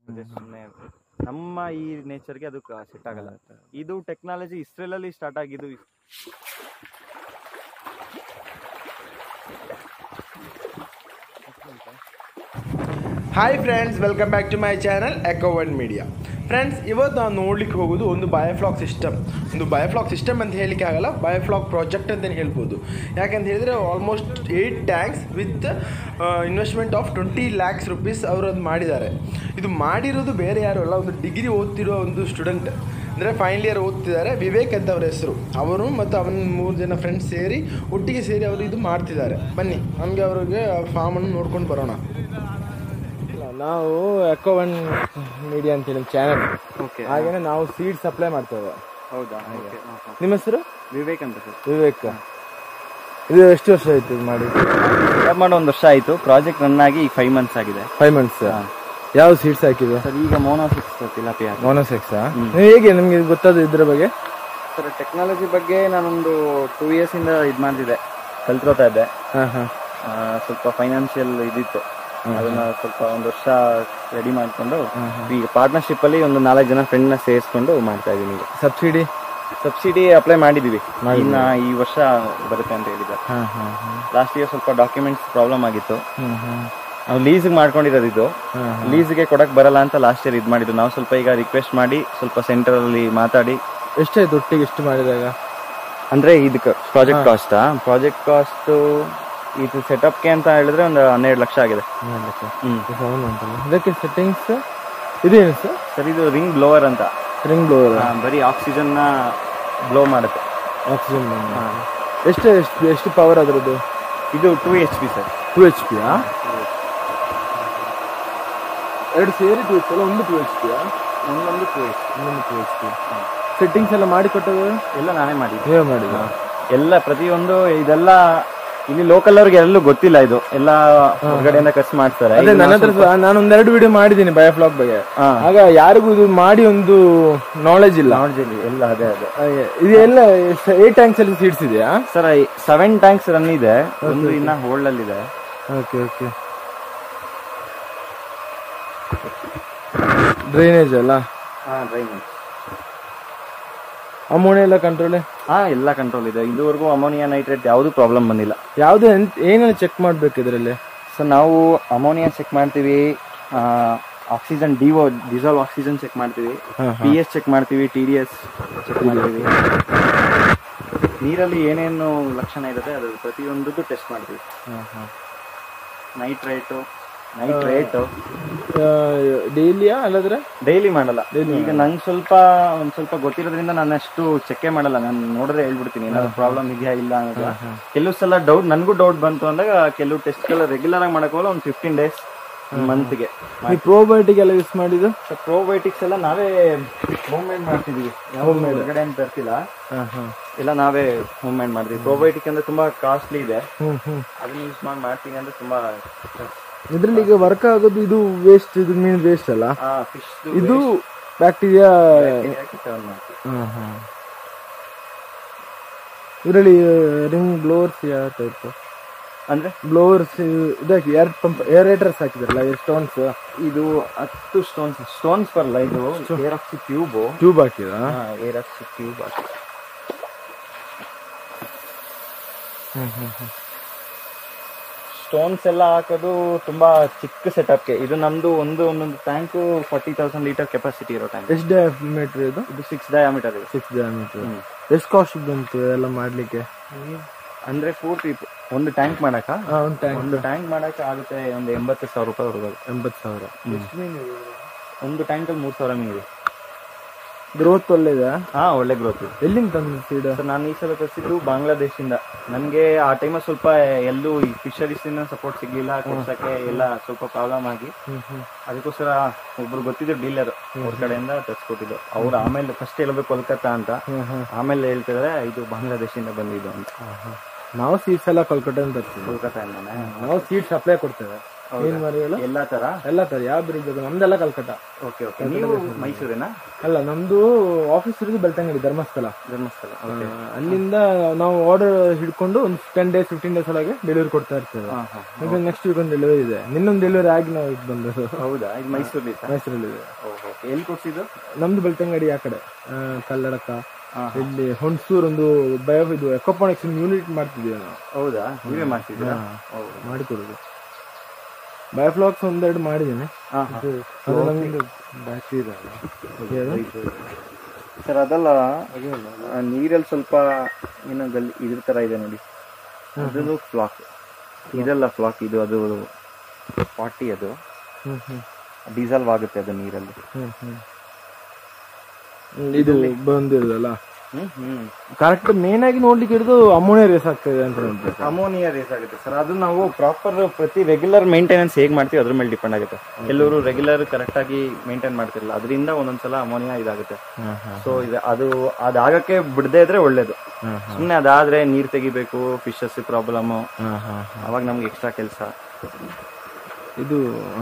Just ಸುಮ್ಮನೆ ನಮ್ಮ ಈ ನೇಚರ್ಗೆ ಅದು ಸೆಟ್ ಆಗಲ್ಲ ಇದು ಟೆಕ್ನಾಲಜಿ ಇಸ್ರೇಲಲ್ಲಿ ಸ್ಟಾರ್ಟ್ ಆಗಿದ್ದು hi friends welcome back to my channel eco one media friends ಇವತ್ತು ನಾವು ನೋಡ್ಲಿಕ್ಕೆ ಹೋಗೋದು ಒಂದು ಬಯೋಫ್ಲಾಕ್ ಸಿಸ್ಟಮ್ ಒಂದು ಬಯೋಫ್ಲಾಕ್ ಸಿಸ್ಟಮ್ ಅಂತ ಹೇಳಲಿಕ್ಕೆ ಆಗಲ್ಲ ಬಯೋಫ್ಲಾಕ್ ಪ್ರಾಜೆಕ್ಟ್ ಅಂತಲೇ ಹೇಳ್ಬೋದು ಯಾಕಂತ ಹೇಳಿದರೆ almost eight tanks with investment of twenty lakhs rupees ಅವರು ಅದು ಮಾಡಿದ್ದಾರೆ ಇದು ಮಾಡಿರೋದು ಬೇರೆ ಯಾರು ಅಲ್ಲ ಒಂದು ಡಿಗ್ರಿ ಓದ್ತಿರೋ ಒಂದು ಸ್ಟೂಡೆಂಟ್ ಅಂದರೆ ಫೈನಲ್ ಇಯರ್ ಓದ್ತಿದ್ದಾರೆ ವಿವೇಕ್ ಅಂತ ಅವ್ರ ಹೆಸರು ಅವರು ಮತ್ತು ಅವನ ಮೂರು ಜನ ಫ್ರೆಂಡ್ಸ್ ಸೇರಿ ಒಟ್ಟಿಗೆ ಸೇರಿ ಅವರು ಇದು ಮಾಡ್ತಿದ್ದಾರೆ ಬನ್ನಿ ನಮಗೆ ಅವರಿಗೆ ಫಾರ್ಮನ್ನು ನೋಡ್ಕೊಂಡು ಬರೋಣ ಇಲ್ಲ, ನಾವು ಎಕೋ ಒನ್ ಮೀಡಿಯಾ ಅಂತ ಹೇಳಿ ಚಾನಲ್ ಓಕೆ ಹಾಗೇನೆ ನಾವು ಸೀಡ್ ಸಪ್ಲೈ ಮಾಡ್ತೇವೆ ಹೌದಾ ನಿಮ್ಮ ಹೆಸರು ವಿವೇಕ್ ಅಂತ ಸರ್ ವಿವೇಕ್ ಇದು ಎಷ್ಟು ವರ್ಷ ಆಯ್ತು ಇದು ಮಾಡಿ ಸ್ಟಾರ್ಟ್ ಮಾಡೋ ಒಂದು ವರ್ಷ ಆಯಿತು ಪ್ರಾಜೆಕ್ಟ್ ರನ್ ಆಗಿ ಈಗ ಫೈವ್ ಮಂತ್ಸ್ ಆಗಿದೆ ಫೈವ್ ಮಂತ್ಸ್ ಯಾವ ಸೀಡ್ಸ್ ಹಾಕಿದೆ ಸರ್ ಈಗ ಮೋನೋ ಸಿಕ್ಸ್ ತಿಲಾಪಿಯಾ ಮೋನೋಸೆಕ್ಸ್ ಹೇಗೆ ನಿಮ್ಗೆ ಗೊತ್ತದ ಇದ್ರ ಬಗ್ಗೆ ಸರ್ ಟೆಕ್ನಾಲಜಿ ಬಗ್ಗೆ ನಾನೊಂದು ಟೂ ಇಯರ್ಸ್ ಇಂದ ಇದು ಮಾಡ್ತಿದ್ದೆ ಕಲ್ತ್ಕೋತಾ ಇದ್ದೆ ಹಾ ಹಾ ಆ, ಸ್ವಲ್ಪ ಫೈನಾನ್ಷಿಯಲ್ ಇದಿತ್ತು ಅದನ್ನ ಸ್ವಲ್ಪ ಒಂದು ವರ್ಷ ರೆಡಿ ಮಾಡ್ಕೊಂಡು ಈಗ ಪಾರ್ಟ್ನರ್ಶಿಪ್ ಅಲ್ಲಿ ಒಂದು ನಾಲ್ಕು ಜನ ಫ್ರೆಂಡ್ ನ ಸೇರಿಸ್ಕೊಂಡು ಮಾಡ್ತಾ ಇದೀನಿ ಈಗ ಸಬ್ಸಿಡಿ ಸಬ್ಸಿಡಿ ಅಪ್ಲೈ ಮಾಡಿದೀವಿ ಇನ್ನ ಈ ವರ್ಷ ಬರುತ್ತೆ ಅಂತ ಹೇಳಿದ್ದಾರೆ ಹಾ ಹಾ ಹಾ ಲಾಸ್ಟ್ ಇಯರ್ ಸ್ವಲ್ಪ ಡಾಕ್ಯುಮೆಂಟ್ಸ್ ಪ್ರಾಬ್ಲಮ್ ಆಗಿತ್ತು ಹ್ಮ್ ಹ್ಮ್ ನಾವು ಲೀಸ್ಗೆ ಮಾಡ್ಕೊಂಡಿರೋದು ಇದು ಹಾ, ಲೀಸ್ಗೆ ಕೊಡಕ್ ಬರಲ್ಲ ಅಂತ ಲಾಸ್ಟ್ ಇಯರ್ ಇದು ಮಾಡಿದ್ದು ನಾವು ಸ್ವಲ್ಪ ಈಗ ರಿಕ್ವೆಸ್ಟ್ ಮಾಡಿ ಸ್ವಲ್ಪ ಸೆಂಟರ್ ಅಲ್ಲಿ ಮಾತಾಡಿ ಎಷ್ಟಾಯ್ತು ಒಟ್ಟಿಗೆ ಎಷ್ಟು ಮಾಡಿದಾಗ ಅಂದ್ರೆ ಇದಕ್ಕೆ ಪ್ರಾಜೆಕ್ಟ್ ಕಾಸ್ಟ್ ಪ್ರಾಜೆಕ್ಟ್ ಕಾಸ್ಟ್ ಇದು ಸೆಟಪ್ಗೆ ಅಂತ ಹೇಳಿದ್ರೆ ಒಂದು ಹನ್ನೆರಡು ಲಕ್ಷ ಆಗಿದೆ ಹ್ಮ್ ಸೌಂಡ್ ಉಂಟಲ್ಲ ಇದಕ್ಕೆ ಸೆಟ್ಟಿಂಗ್ಸ್ ಇದೇನು ಸರ್ ಸರ್ ಇದು ರಿಂಗ್ ಬ್ಲೋವರ್ ಅಂತ ರಿಂಗ್ ಬ್ಲೋವರ್ ಆ, ಬರೀ ಆಕ್ಸಿಜನ್ ನ ಬ್ಲೋ ಮಾಡುತ್ತೆ ಆಕ್ಸಿಜನ್ ಎಷ್ಟು ಎಷ್ಟು ಎಷ್ಟು ಪವರ್ ಅದರದ್ದು ಇದು two H P sir two H P ಎರಡು ಸೇರಿ ಟು ಎಚ್ ಅಲ್ಲ ಒಂದು ಟು ಎಚ್ ಪಿ ಒಂದೊಂದು ಟೂ ಎಚ್ ಇನ್ನೊಂದು ಟು ಎಚ್ ಪಿ ಸೆಟ್ಟಿಂಗ್ಸ್ ಎಲ್ಲ ಮಾಡಿ ಕೊಟ್ಟದ್ದು ಎಲ್ಲ ನಾನೇ ಮಾಡಿದ್ದೆ ನೀವೇ ಮಾಡಿದ ಎಲ್ಲ ಪ್ರತಿಯೊಂದು ಇದೆಲ್ಲ ಇಲ್ಲಿ ಲೋಕಲ್ ಅವ್ರಿಗೆ ಎಲ್ಲೂ ಗೊತ್ತಿಲ್ಲ ಇದು ಎಲ್ಲ ಹೊರಗಡೆಯಿಂದ ಖರ್ಚು ಮಾಡ್ತಾರೆ ಅದೇ ನನ್ನ ಹತ್ರ ಸಹ ನಾನು ಒಂದೆರಡು ವಿಡಿಯೋ ಮಾಡಿದ್ದೀನಿ ಬಯೋಫ್ಲಾಕ್ ಬಗ್ಗೆ ಹಾ. ಆಗ ಯಾರಿಗೂ ಇದು ಮಾಡಿ ಒಂದು ನಾಲೆಜ್ ಇಲ್ಲ ನಾರ್ಜಲ್ಲಿ ಎಲ್ಲ ಅದೇ ಅದೇ ಹಾಗೆ ಇದು ಎಲ್ಲ ಏಟ್ ಟ್ಯಾಂಕ್ಸ್ ಅಲ್ಲಿ ಸೀಡ್ಸ್ ಇದೆಯಾ ಸರ್ ಸೆವೆನ್ ಟ್ಯಾಂಕ್ಸ್ ರನ್ ಇದೆ ಒಂದು ಇನ್ನ ಹೋಲ್ಡ್ ಅಲ್ಲಿ ಇದೆ ಓಕೆ ಓಕೆ ಡ್ರೈನೇಜ್ ಅಲ್ಲ ಅಮೋನಿಯಾ ಎಲ್ಲ ಕಂಟ್ರೋಲ್ ಹಾ ಎಲ್ಲ ಕಂಟ್ರೋಲ್ ಇದೆ ಇದುವರೆಗೂ ಅಮೋನಿಯಾ ನೈಟ್ರೇಟ್ ಯಾವುದು ಪ್ರಾಬ್ಲಮ್ ಬಂದಿಲ್ಲ ಯಾವ್ದು ಏನೇನು ಚೆಕ್ ಮಾಡ್ಬೇಕು ಇದರಲ್ಲಿ ಸೊ ನಾವು ಅಮೋನಿಯಾ ಚೆಕ್ ಮಾಡ್ತೀವಿ ಆಕ್ಸಿಜನ್ ಡಿವೋ ಡಿಸಾಲ್ವ್ ಆಕ್ಸಿಜನ್ ಚೆಕ್ ಮಾಡ್ತೀವಿ ಪಿ ಎಸ್ ಚೆಕ್ ಮಾಡ್ತೀವಿ ಟಿ ಡಿ ಎಸ್ ಚೆಕ್ ಮಾಡ್ತೀವಿ ನೀರಲ್ಲಿ ಏನೇನು ಲಕ್ಷಣ ಇರುತ್ತೆ ಅದು ಪ್ರತಿಯೊಂದದ್ದು ಟೆಸ್ಟ್ ಮಾಡ್ತೀವಿ ನೈಟ್ರೇಟು ನೈಟ್ರೇಟು ಡೈಲಿಯಾ ಅಲ್ಲದ್ರೆ ಡೈಲಿ ಮಾಡಲ್ಲ ಈಗ ನಂಗೆ ಸ್ವಲ್ಪ ಒಂದ್ ಸ್ವಲ್ಪ ಗೊತ್ತಿರೋದ್ರಿಂದ ನಾನು ಅಷ್ಟು ಚೆಕ್ಕೆ ಮಾಡಲ್ಲ ನಾನು ನೋಡಿದ್ರೆ ಹೇಳ್ಬಿಡ್ತೀನಿ ಏನಾದ್ರು ಪ್ರಾಬ್ಲಮ್ ಇದೆಯಾ ಇಲ್ಲ ಅನ್ನೋದು ಕೆಲವು ಸಲ ಡೌಟ್ ನನಗೂ ಡೌಟ್ ಬಂತು ಅಂದಾಗ ಕೆಲವು ಟೆಸ್ಟ್ಗಳು ರೆಗ್ಯುಲರ್ ಆಗಿ ಮಾಡಕ್ ಹೋಗಲ್ಲ ಒಂದು ಫಿಫ್ಟೀನ್ ಡೇಸ್ ಮಂತ್ಗೆ ನೀವು ಪ್ರೋಬಯೋಟಿಕ್ ಎಲ್ಲ ಯೂಸ್ ಮಾಡಿದ್ದು ಪ್ರೋಬಯೋಟಿಕ್ಸ್ ಎಲ್ಲ ನಾವೇ ಹೋಮ್ ಮೇಡ್ ಮಾಡ್ತಿದೀವಿ ಯಾವ ಹೊರಗಡೆ ಅಂತ ತರ್ತಿಲ್ಲ ಹಾಂ ಹಾಂ ಎಲ್ಲ ನಾವೇ ಹೋಮ್ ಮೇಡ್ ಮಾಡ್ತೀವಿ ಪ್ರೋಬಯೋಟಿಕ್ ಅಂದ್ರೆ ತುಂಬಾ ಕಾಸ್ಟ್ಲಿ ಇದೆ ಹ್ಞೂ ಹ್ಞೂ ಅದನ್ನ ಯೂಸ್ ಮಾಡಿ ಮಾಡ್ತೀನಿ ಅಂದ್ರೆ ತುಂಬಾ ಇದ್ರಲ್ಲಿ ಈಗ ವರ್ಕ್ ಆಗೋದು ಇದು ವೇಸ್ಟ್ ಇದು ಮೀನ್ ವೇಸ್ಟ್ ಅಲ್ಲ ಫಿಶ್ ಇದು ಬ್ಯಾಕ್ಟೀರಿಯಾ ಟರ್ನ್ ಮಾಡ್ತೀವಿ ಹಾಂ ಹಾಂ ಇದರಲ್ಲಿ ರಿಂಗ್ ಬ್ಲೋವರ್ಸ್ ಯಾವ ಟೈಪ್ ಅಂದ್ರೆ ಬ್ಲೋವರ್ಸ್ ಇದಕ್ಕೆ ಏರ್ ಪಂಪ್ ಏರೇಟರ್ಸ್ ಹಾಕಿದ್ರಲ್ಲ ಏರ್ ಸ್ಟೋನ್ಸ್ ಇದು ಹತ್ತು ಸ್ಟೋನ್ಸ್ ಸ್ಟೋನ್ಸ್ ಬರಲ್ಲ ಇದು ಏರ್ ಆಕ್ಸಿ ಟ್ಯೂಬ್ ಟ್ಯೂಬ್ ಹಾಕಿದ ಏರ್ ಆಕ್ಸಿ ಟ್ಯೂಬ್ ಸ್ಟೋನ್ಸ್ ಎಲ್ಲ ಹಾಕೋದು ತುಂಬಾ ಚಿಕ್ಕ ಸೆಟಪ್ಗೆ ಇದು ನಮ್ದು ಒಂದು ಒಂದೊಂದು tank forty thousand litre capacity ಇರೋ ಟ್ಯಾಂಕ್ ಎಷ್ಟು ಡಯಾಮೀಟರ್ ಇದು ಇದು ಸಿಕ್ಸ್ ಡಯಾಮೀಟರ್ ಇದೆ ಸಿಕ್ಸ್ ಡಯಾಮೀಟರ್ ಎಷ್ಟು ಕಾಸ್ಟ್ ಬಂತು ಎಲ್ಲ ಮಾಡ್ಲಿಕ್ಕೆ ಅಂದ್ರೆ ಪೂರ್ತಿ ಒಂದು ಟ್ಯಾಂಕ್ ಮಾಡಕ ಹಾಂ ಒಂದು ಟ್ಯಾಂಕ್ ಒಂದು ಟ್ಯಾಂಕ್ ಮಾಡಕ ಆಗುತ್ತೆ ಒಂದು ಎಂಬತ್ತು ಸಾವಿರ ರೂಪಾಯಿ ಹೊರಗೋದು ಎಂಬತ್ತು ಸಾವಿರ ಒಂದು ಟ್ಯಾಂಕಲ್ಲಿ ಮೂರು ಸಾವಿರ ಮೀನು ಇದೆ ಗ್ರೋತ್ ಒಳ್ಳೆದ ಹಾ ಒಳ್ಳೆ ಗ್ರೋತ್ ಇದೆ ಎಲ್ಲಿಂದ ತಂದು ಸೀಡ್ ಸರ್ ನಾನು ಈ ಸಲ ತರಿಸಿದ್ದು ಬಾಂಗ್ಲಾದೇಶದಿಂದ ನನಗೆ ಆ ಟೈಮಲ್ಲಿ ಸ್ವಲ್ಪ ಎಲ್ಲೂ ಈ ಫಿಶರೀಸ್ ಸಪೋರ್ಟ್ ಸಿಗ್ಲಿಲ್ಲ ಕೊಡ್ಸಕ್ಕೆ ಎಲ್ಲ ಸ್ವಲ್ಪ ಪ್ರಾಬ್ಲಮ್ ಆಗಿ ಅದಕ್ಕೋಸ್ಕರ ಒಬ್ರು ಗೊತ್ತಿದ್ರು ಡೀಲರ್ ಅವ್ರ ಕಡೆಯಿಂದ ತರಿಸ್ಕೊಟ್ಟಿದ್ದು ಅವ್ರು ಆಮೇಲೆ ಫಸ್ಟ್ ಹೇಳೋದು ಕೋಲ್ಕತ್ತಾ ಅಂತ ಆಮೇಲೆ ಹೇಳ್ತಿದ್ರೆ ಇದು ಬಾಂಗ್ಲಾದೇಶದಿಂದ ಬಂದಿದ್ದು ಅಂತ ನಾವು ಸೀಡ್ಸ್ ಎಲ್ಲ ಕೊಲ್ಕಟ್ಟೆ ತರ್ತೀವಿ ಕೋಲ್ಕತ್ತಾಯಿಂದಾನೆ ನಾವು ಸೀಡ್ ಸಪ್ಲೈ ಕೊಡ್ತೇವೆ ಮೀನ್ ಮರಿಗಳು ಎಲ್ಲಾ ತರ ಎಲ್ಲ ತರ ಯಾವ ಬ್ರಿಡ್ಜ್ ಅದು ನಮ್ದೆಲ್ಲ ಕಲ್ಕಟ್ಟ ಓಕೆ ಓಕೆ ನೀವು ಮೈಸೂರೇನಾ ಅಲ್ಲ ನಮ್ದು ಆಫೀಸ್ ಇರೋದು ಬೆಳ್ತಂಗಡಿ ಧರ್ಮಸ್ಥಳ ಧರ್ಮಸ್ಥಳ ಆ, ಅಲ್ಲಿಂದ ನಾವು ಆರ್ಡರ್ ಹಿಡ್ಕೊಂಡು ಒಂದು ಟೆನ್ ಡೇಸ್ ಫಿಫ್ಟೀನ್ ಡೇಸ್ ಒಳಗೆ ಡೆಲಿವರಿ ಕೊಡ್ತಾ ಇರ್ತೇವೆ ಹಾ ಹಾ ಈಗ ನೆಕ್ಸ್ಟ್ ವೀಕ್ ಒಂದು ಡೆಲಿವರಿ ಇದೆ ನಿನ್ನೊಂದು ಡೆಲಿವರಿ ಆಗಿ ನಾವು ಇದು ಬಂದದ್ದು ಹೌದಾ ಇದು ಮೈಸೂರಲ್ಲಿ ಮೈಸೂರಲ್ಲಿ ಓಕೆ ಎಲ್ಲಿ ಕೊಡ್ಸಿದ್ದು ನಮ್ದು ಬೆಳ್ತಂಗಡಿ ಆ ಕಡೆ ಆ, ಕಲ್ಲಡಕ ಇಲ್ಲಿ ಹುಣಸೂರ್ ಒಂದು ಬಯೋ ಇದು ಎಕೋಪಾನಿಕ್ಸ್ ಯೂನಿಟ್ ಮಾಡ್ತಿದ್ದೀವಿ ನಾವು ಹೌದಾ ನೀವೇ ಮಾಡ್ತಿದ್ದೀರಾ ಮಾಡಿಕೊಡೋದು ಬಯೋಫ್ಲಾಕ್ಸ್ ಒಂದೆರಡು ಮಾಡಿದ್ದೇನೆ ಹಾ ಇದು ಅದು ನಮ್ದು ಬ್ಯಾಟ್ರಿ ಇದೆ ಅಲ್ಲ. ಸರ್ ಅದಲ್ಲ ಆ, ನೀರಲ್ಲಿ ಸ್ವಲ್ಪ ಏನೋ ಗಲ್ಲಿ ಇದ್ರ ತರ ಇದೆ ನೋಡಿ ಅದು ಫ್ಲಾಕ್ ಇದೆಲ್ಲ ಫ್ಲಾಕ್ ಇದು ಅದು ಫಾರ್ಟಿ ಅದು ಹ್ಮ್ ಹ್ಮ್ ಡೀಸಲ್ವ್ ಆಗುತ್ತೆ ಅದು ನೀರಲ್ಲಿ ಹ್ಮ್ ಹ್ಮ್ ಇದು ಬಂದಿರೋದಲ್ಲ ಹ್ಮ್ ಹ್ಮ್ ಕರೆಕ್ಟ್ ಮೇನ್ ಆಗಿ ನೋಡ್ಲಿಕ್ಕೆ ಹಿಡಿದು ಅಮೋನಿಯಾ ರೇಸ್ ಆಗ್ತದೆ ಅಂತ ನೋಡ್ಬೇಕು ಅಮೋನಿಯಾ ರೇಸ್ ಆಗುತ್ತೆ ಸರ್ ಅದು ನಾವು ಪ್ರಾಪರ್ ಪ್ರತಿ ರೆಗ್ಯುಲರ್ ಮೇಂಟೆನೆನ್ಸ್ ಹೇಗೆ ಮಾಡ್ತೀವಿ ಅದ್ರ ಮೇಲೆ ಡಿಪೆಂಡ್ ಆಗುತ್ತೆ ಕೆಲವರು ರೆಗ್ಯುಲರ್ ಕರೆಕ್ಟ್ ಆಗಿ ಮೇಂಟೈನ್ ಮಾಡ್ತಿರಲ್ಲ ಅದರಿಂದ ಒಂದೊಂದ್ಸಲ ಅಮೋನಿಯಾ ಇದಾಗುತ್ತೆ ಸೊ ಇದು ಅದು ಅದಾಗಕ್ಕೆ ಬಿಡದೇ ಇದ್ರೆ ಒಳ್ಳೇದು ಸುಮ್ಮನೆ ಅದಾದ್ರೆ ನೀರ್ ತೆಗಿಬೇಕು ಫಿಶಸ್ ಪ್ರಾಬ್ಲಮ್ ಅವಾಗ ನಮ್ಗೆ ಎಕ್ಸ್ಟ್ರಾ ಕೆಲಸ ಇದು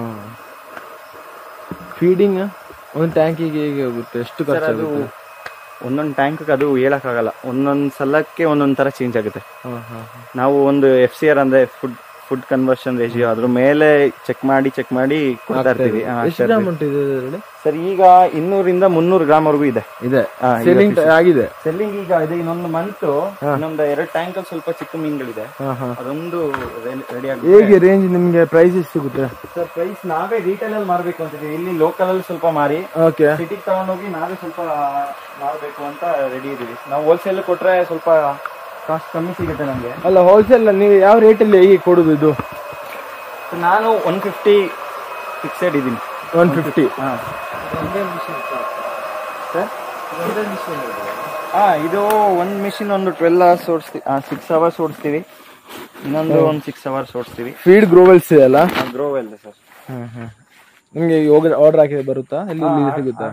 ಫೀಡಿಂಗ್ ಒಂದು ಟ್ಯಾಂಕಿಗೆ ಹೇಗೆ ಹೋಗುತ್ತೆ ಎಷ್ಟು ಅದು ಖರ್ಚಾಗುತ್ತೆ ಒಂದೊಂದು ಟ್ಯಾಂಕ್ ಅದು ಹೇಳಕ್ಕಾಗಲ್ಲ ಒಂದೊಂದ್ ಸಲಕ್ಕೆ ಒಂದೊಂದ್ ತರ ಚೇಂಜ್ ಆಗುತ್ತೆ ಹಾ, ಹಾ, ಹಾ. ನಾವು ಒಂದು ಎಫ್ ಸಿ ಆರ್ ಅಂದ್ರೆ ಫುಡ್ ಫುಡ್ ಕನ್ವರ್ಷನ್ ರೇಷಿಯೋ ಅದ್ರ ಮೇಲೆ ಚೆಕ್ ಮಾಡಿ ಚೆಕ್ ಮಾಡಿ ಕೊಡ್ತಾ ಇರ್ತೀವಿ ಎಷ್ಟು ಗ್ರಾಮ್ ಉಂಟು ಇದು ಇದರಲ್ಲಿ? ಸರ್ ಈಗ ಇನ್ನೂರಿಂದ ಮುನ್ನೂರು ಗ್ರಾಮ್ ವರೆಗೂ ಇದೆ ಇದೆ ಹಾ, ಈಗ ಸೇಲಿಂಗ್ ಆಗಿದೆ ಸೆಲ್ಲಿಂಗ್ ಈಗ ಇದೆ ಇನ್ನೊಂದು ಮಂತ್ ಇನ್ನೊಂದು ಎರಡು ಟ್ಯಾಂಕ್ ಅಲ್ಲಿ ಸ್ವಲ್ಪ ಚಿಕ್ಕ ಮೀನುಗಳಿದೆ ಹಾ, ಹಾ. ಅದೊಂದು ರೆಡಿ ಆಗಿದೆ ಹೇಗೆ ರೇಂಜ್ ನಿಮ್ಗೆ ಪ್ರೈಸ್ ಎಷ್ಟು ಸಿಗುತ್ತೆ ಸರ್ ಪ್ರೈಸ್ ನಾವೇ ರೀಟೇಲ್ ಅಲ್ಲಿ ಮಾರ್ಬೇಕು ಅಂತಿದ್ದೀವಿ ಇಲ್ಲಿ ಲೋಕಲ್ ಅಲ್ಲಿ ಸ್ವಲ್ಪ ಮಾರಿ ಓಕೆ ಸಿಟಿಗೆ ತಗೊಂಡೋಗಿ ನಾವೇ ಸ್ವಲ್ಪ ಮಾರಬೇಕು ಅಂತ ರೆಡಿ ಇದೀವಿ ನಾವು ಹೋಲ್ಸೇಲ್ ಕೊಟ್ರೆ ಸ್ವಲ್ಪ ಕಾಸ್ಟ್ ಕಮ್ಮಿ ಸಿಗುತ್ತೆ ನಮಗೆ ಅಲ್ಲ ಹೋಲ್ಸೇಲ್ ನೀವು ಯಾವ ರೇಟಲ್ಲಿ ಹೇಗೆ ಕೊಡುದು ಇದು ನಾನು ಒನ್ ಫಿಫ್ಟಿ ಫಿಕ್ಸೆಡ್ ಇದ್ದೀನಿ ಒನ್ ಫಿಫ್ಟಿ ಹಾ ಹಾ ಇದು ಒಂದು ಮಿಷಿನ್ ಒಂದು ಟ್ವೆಲ್ ಅವರ್ಸ್ ಓಡಿಸ್ತೀವಿ ಸಿಕ್ಸ್ ಅವರ್ಸ್ ಓಡಿಸ್ತೀವಿ ಇನ್ನೊಂದು ಒಂದು ಸಿಕ್ಸ್ ಅವರ್ಸ್ ಓಡಿಸ್ತೀವಿ ಫೀಡ್ ಗ್ರೋವೆಲ್ಸ್ ಇದೆ ಅಲ್ಲ ಗ್ರೋ ಎಲ್ಲ ಸರ್ ನಿಮ್ಗೆ ಆರ್ಡರ್ ಹಾಕಿದ್ರೆ ಬರುತ್ತಾ ಇಲ್ಲಿ ಇಲ್ಲಿ ಸಿಗುತ್ತಾ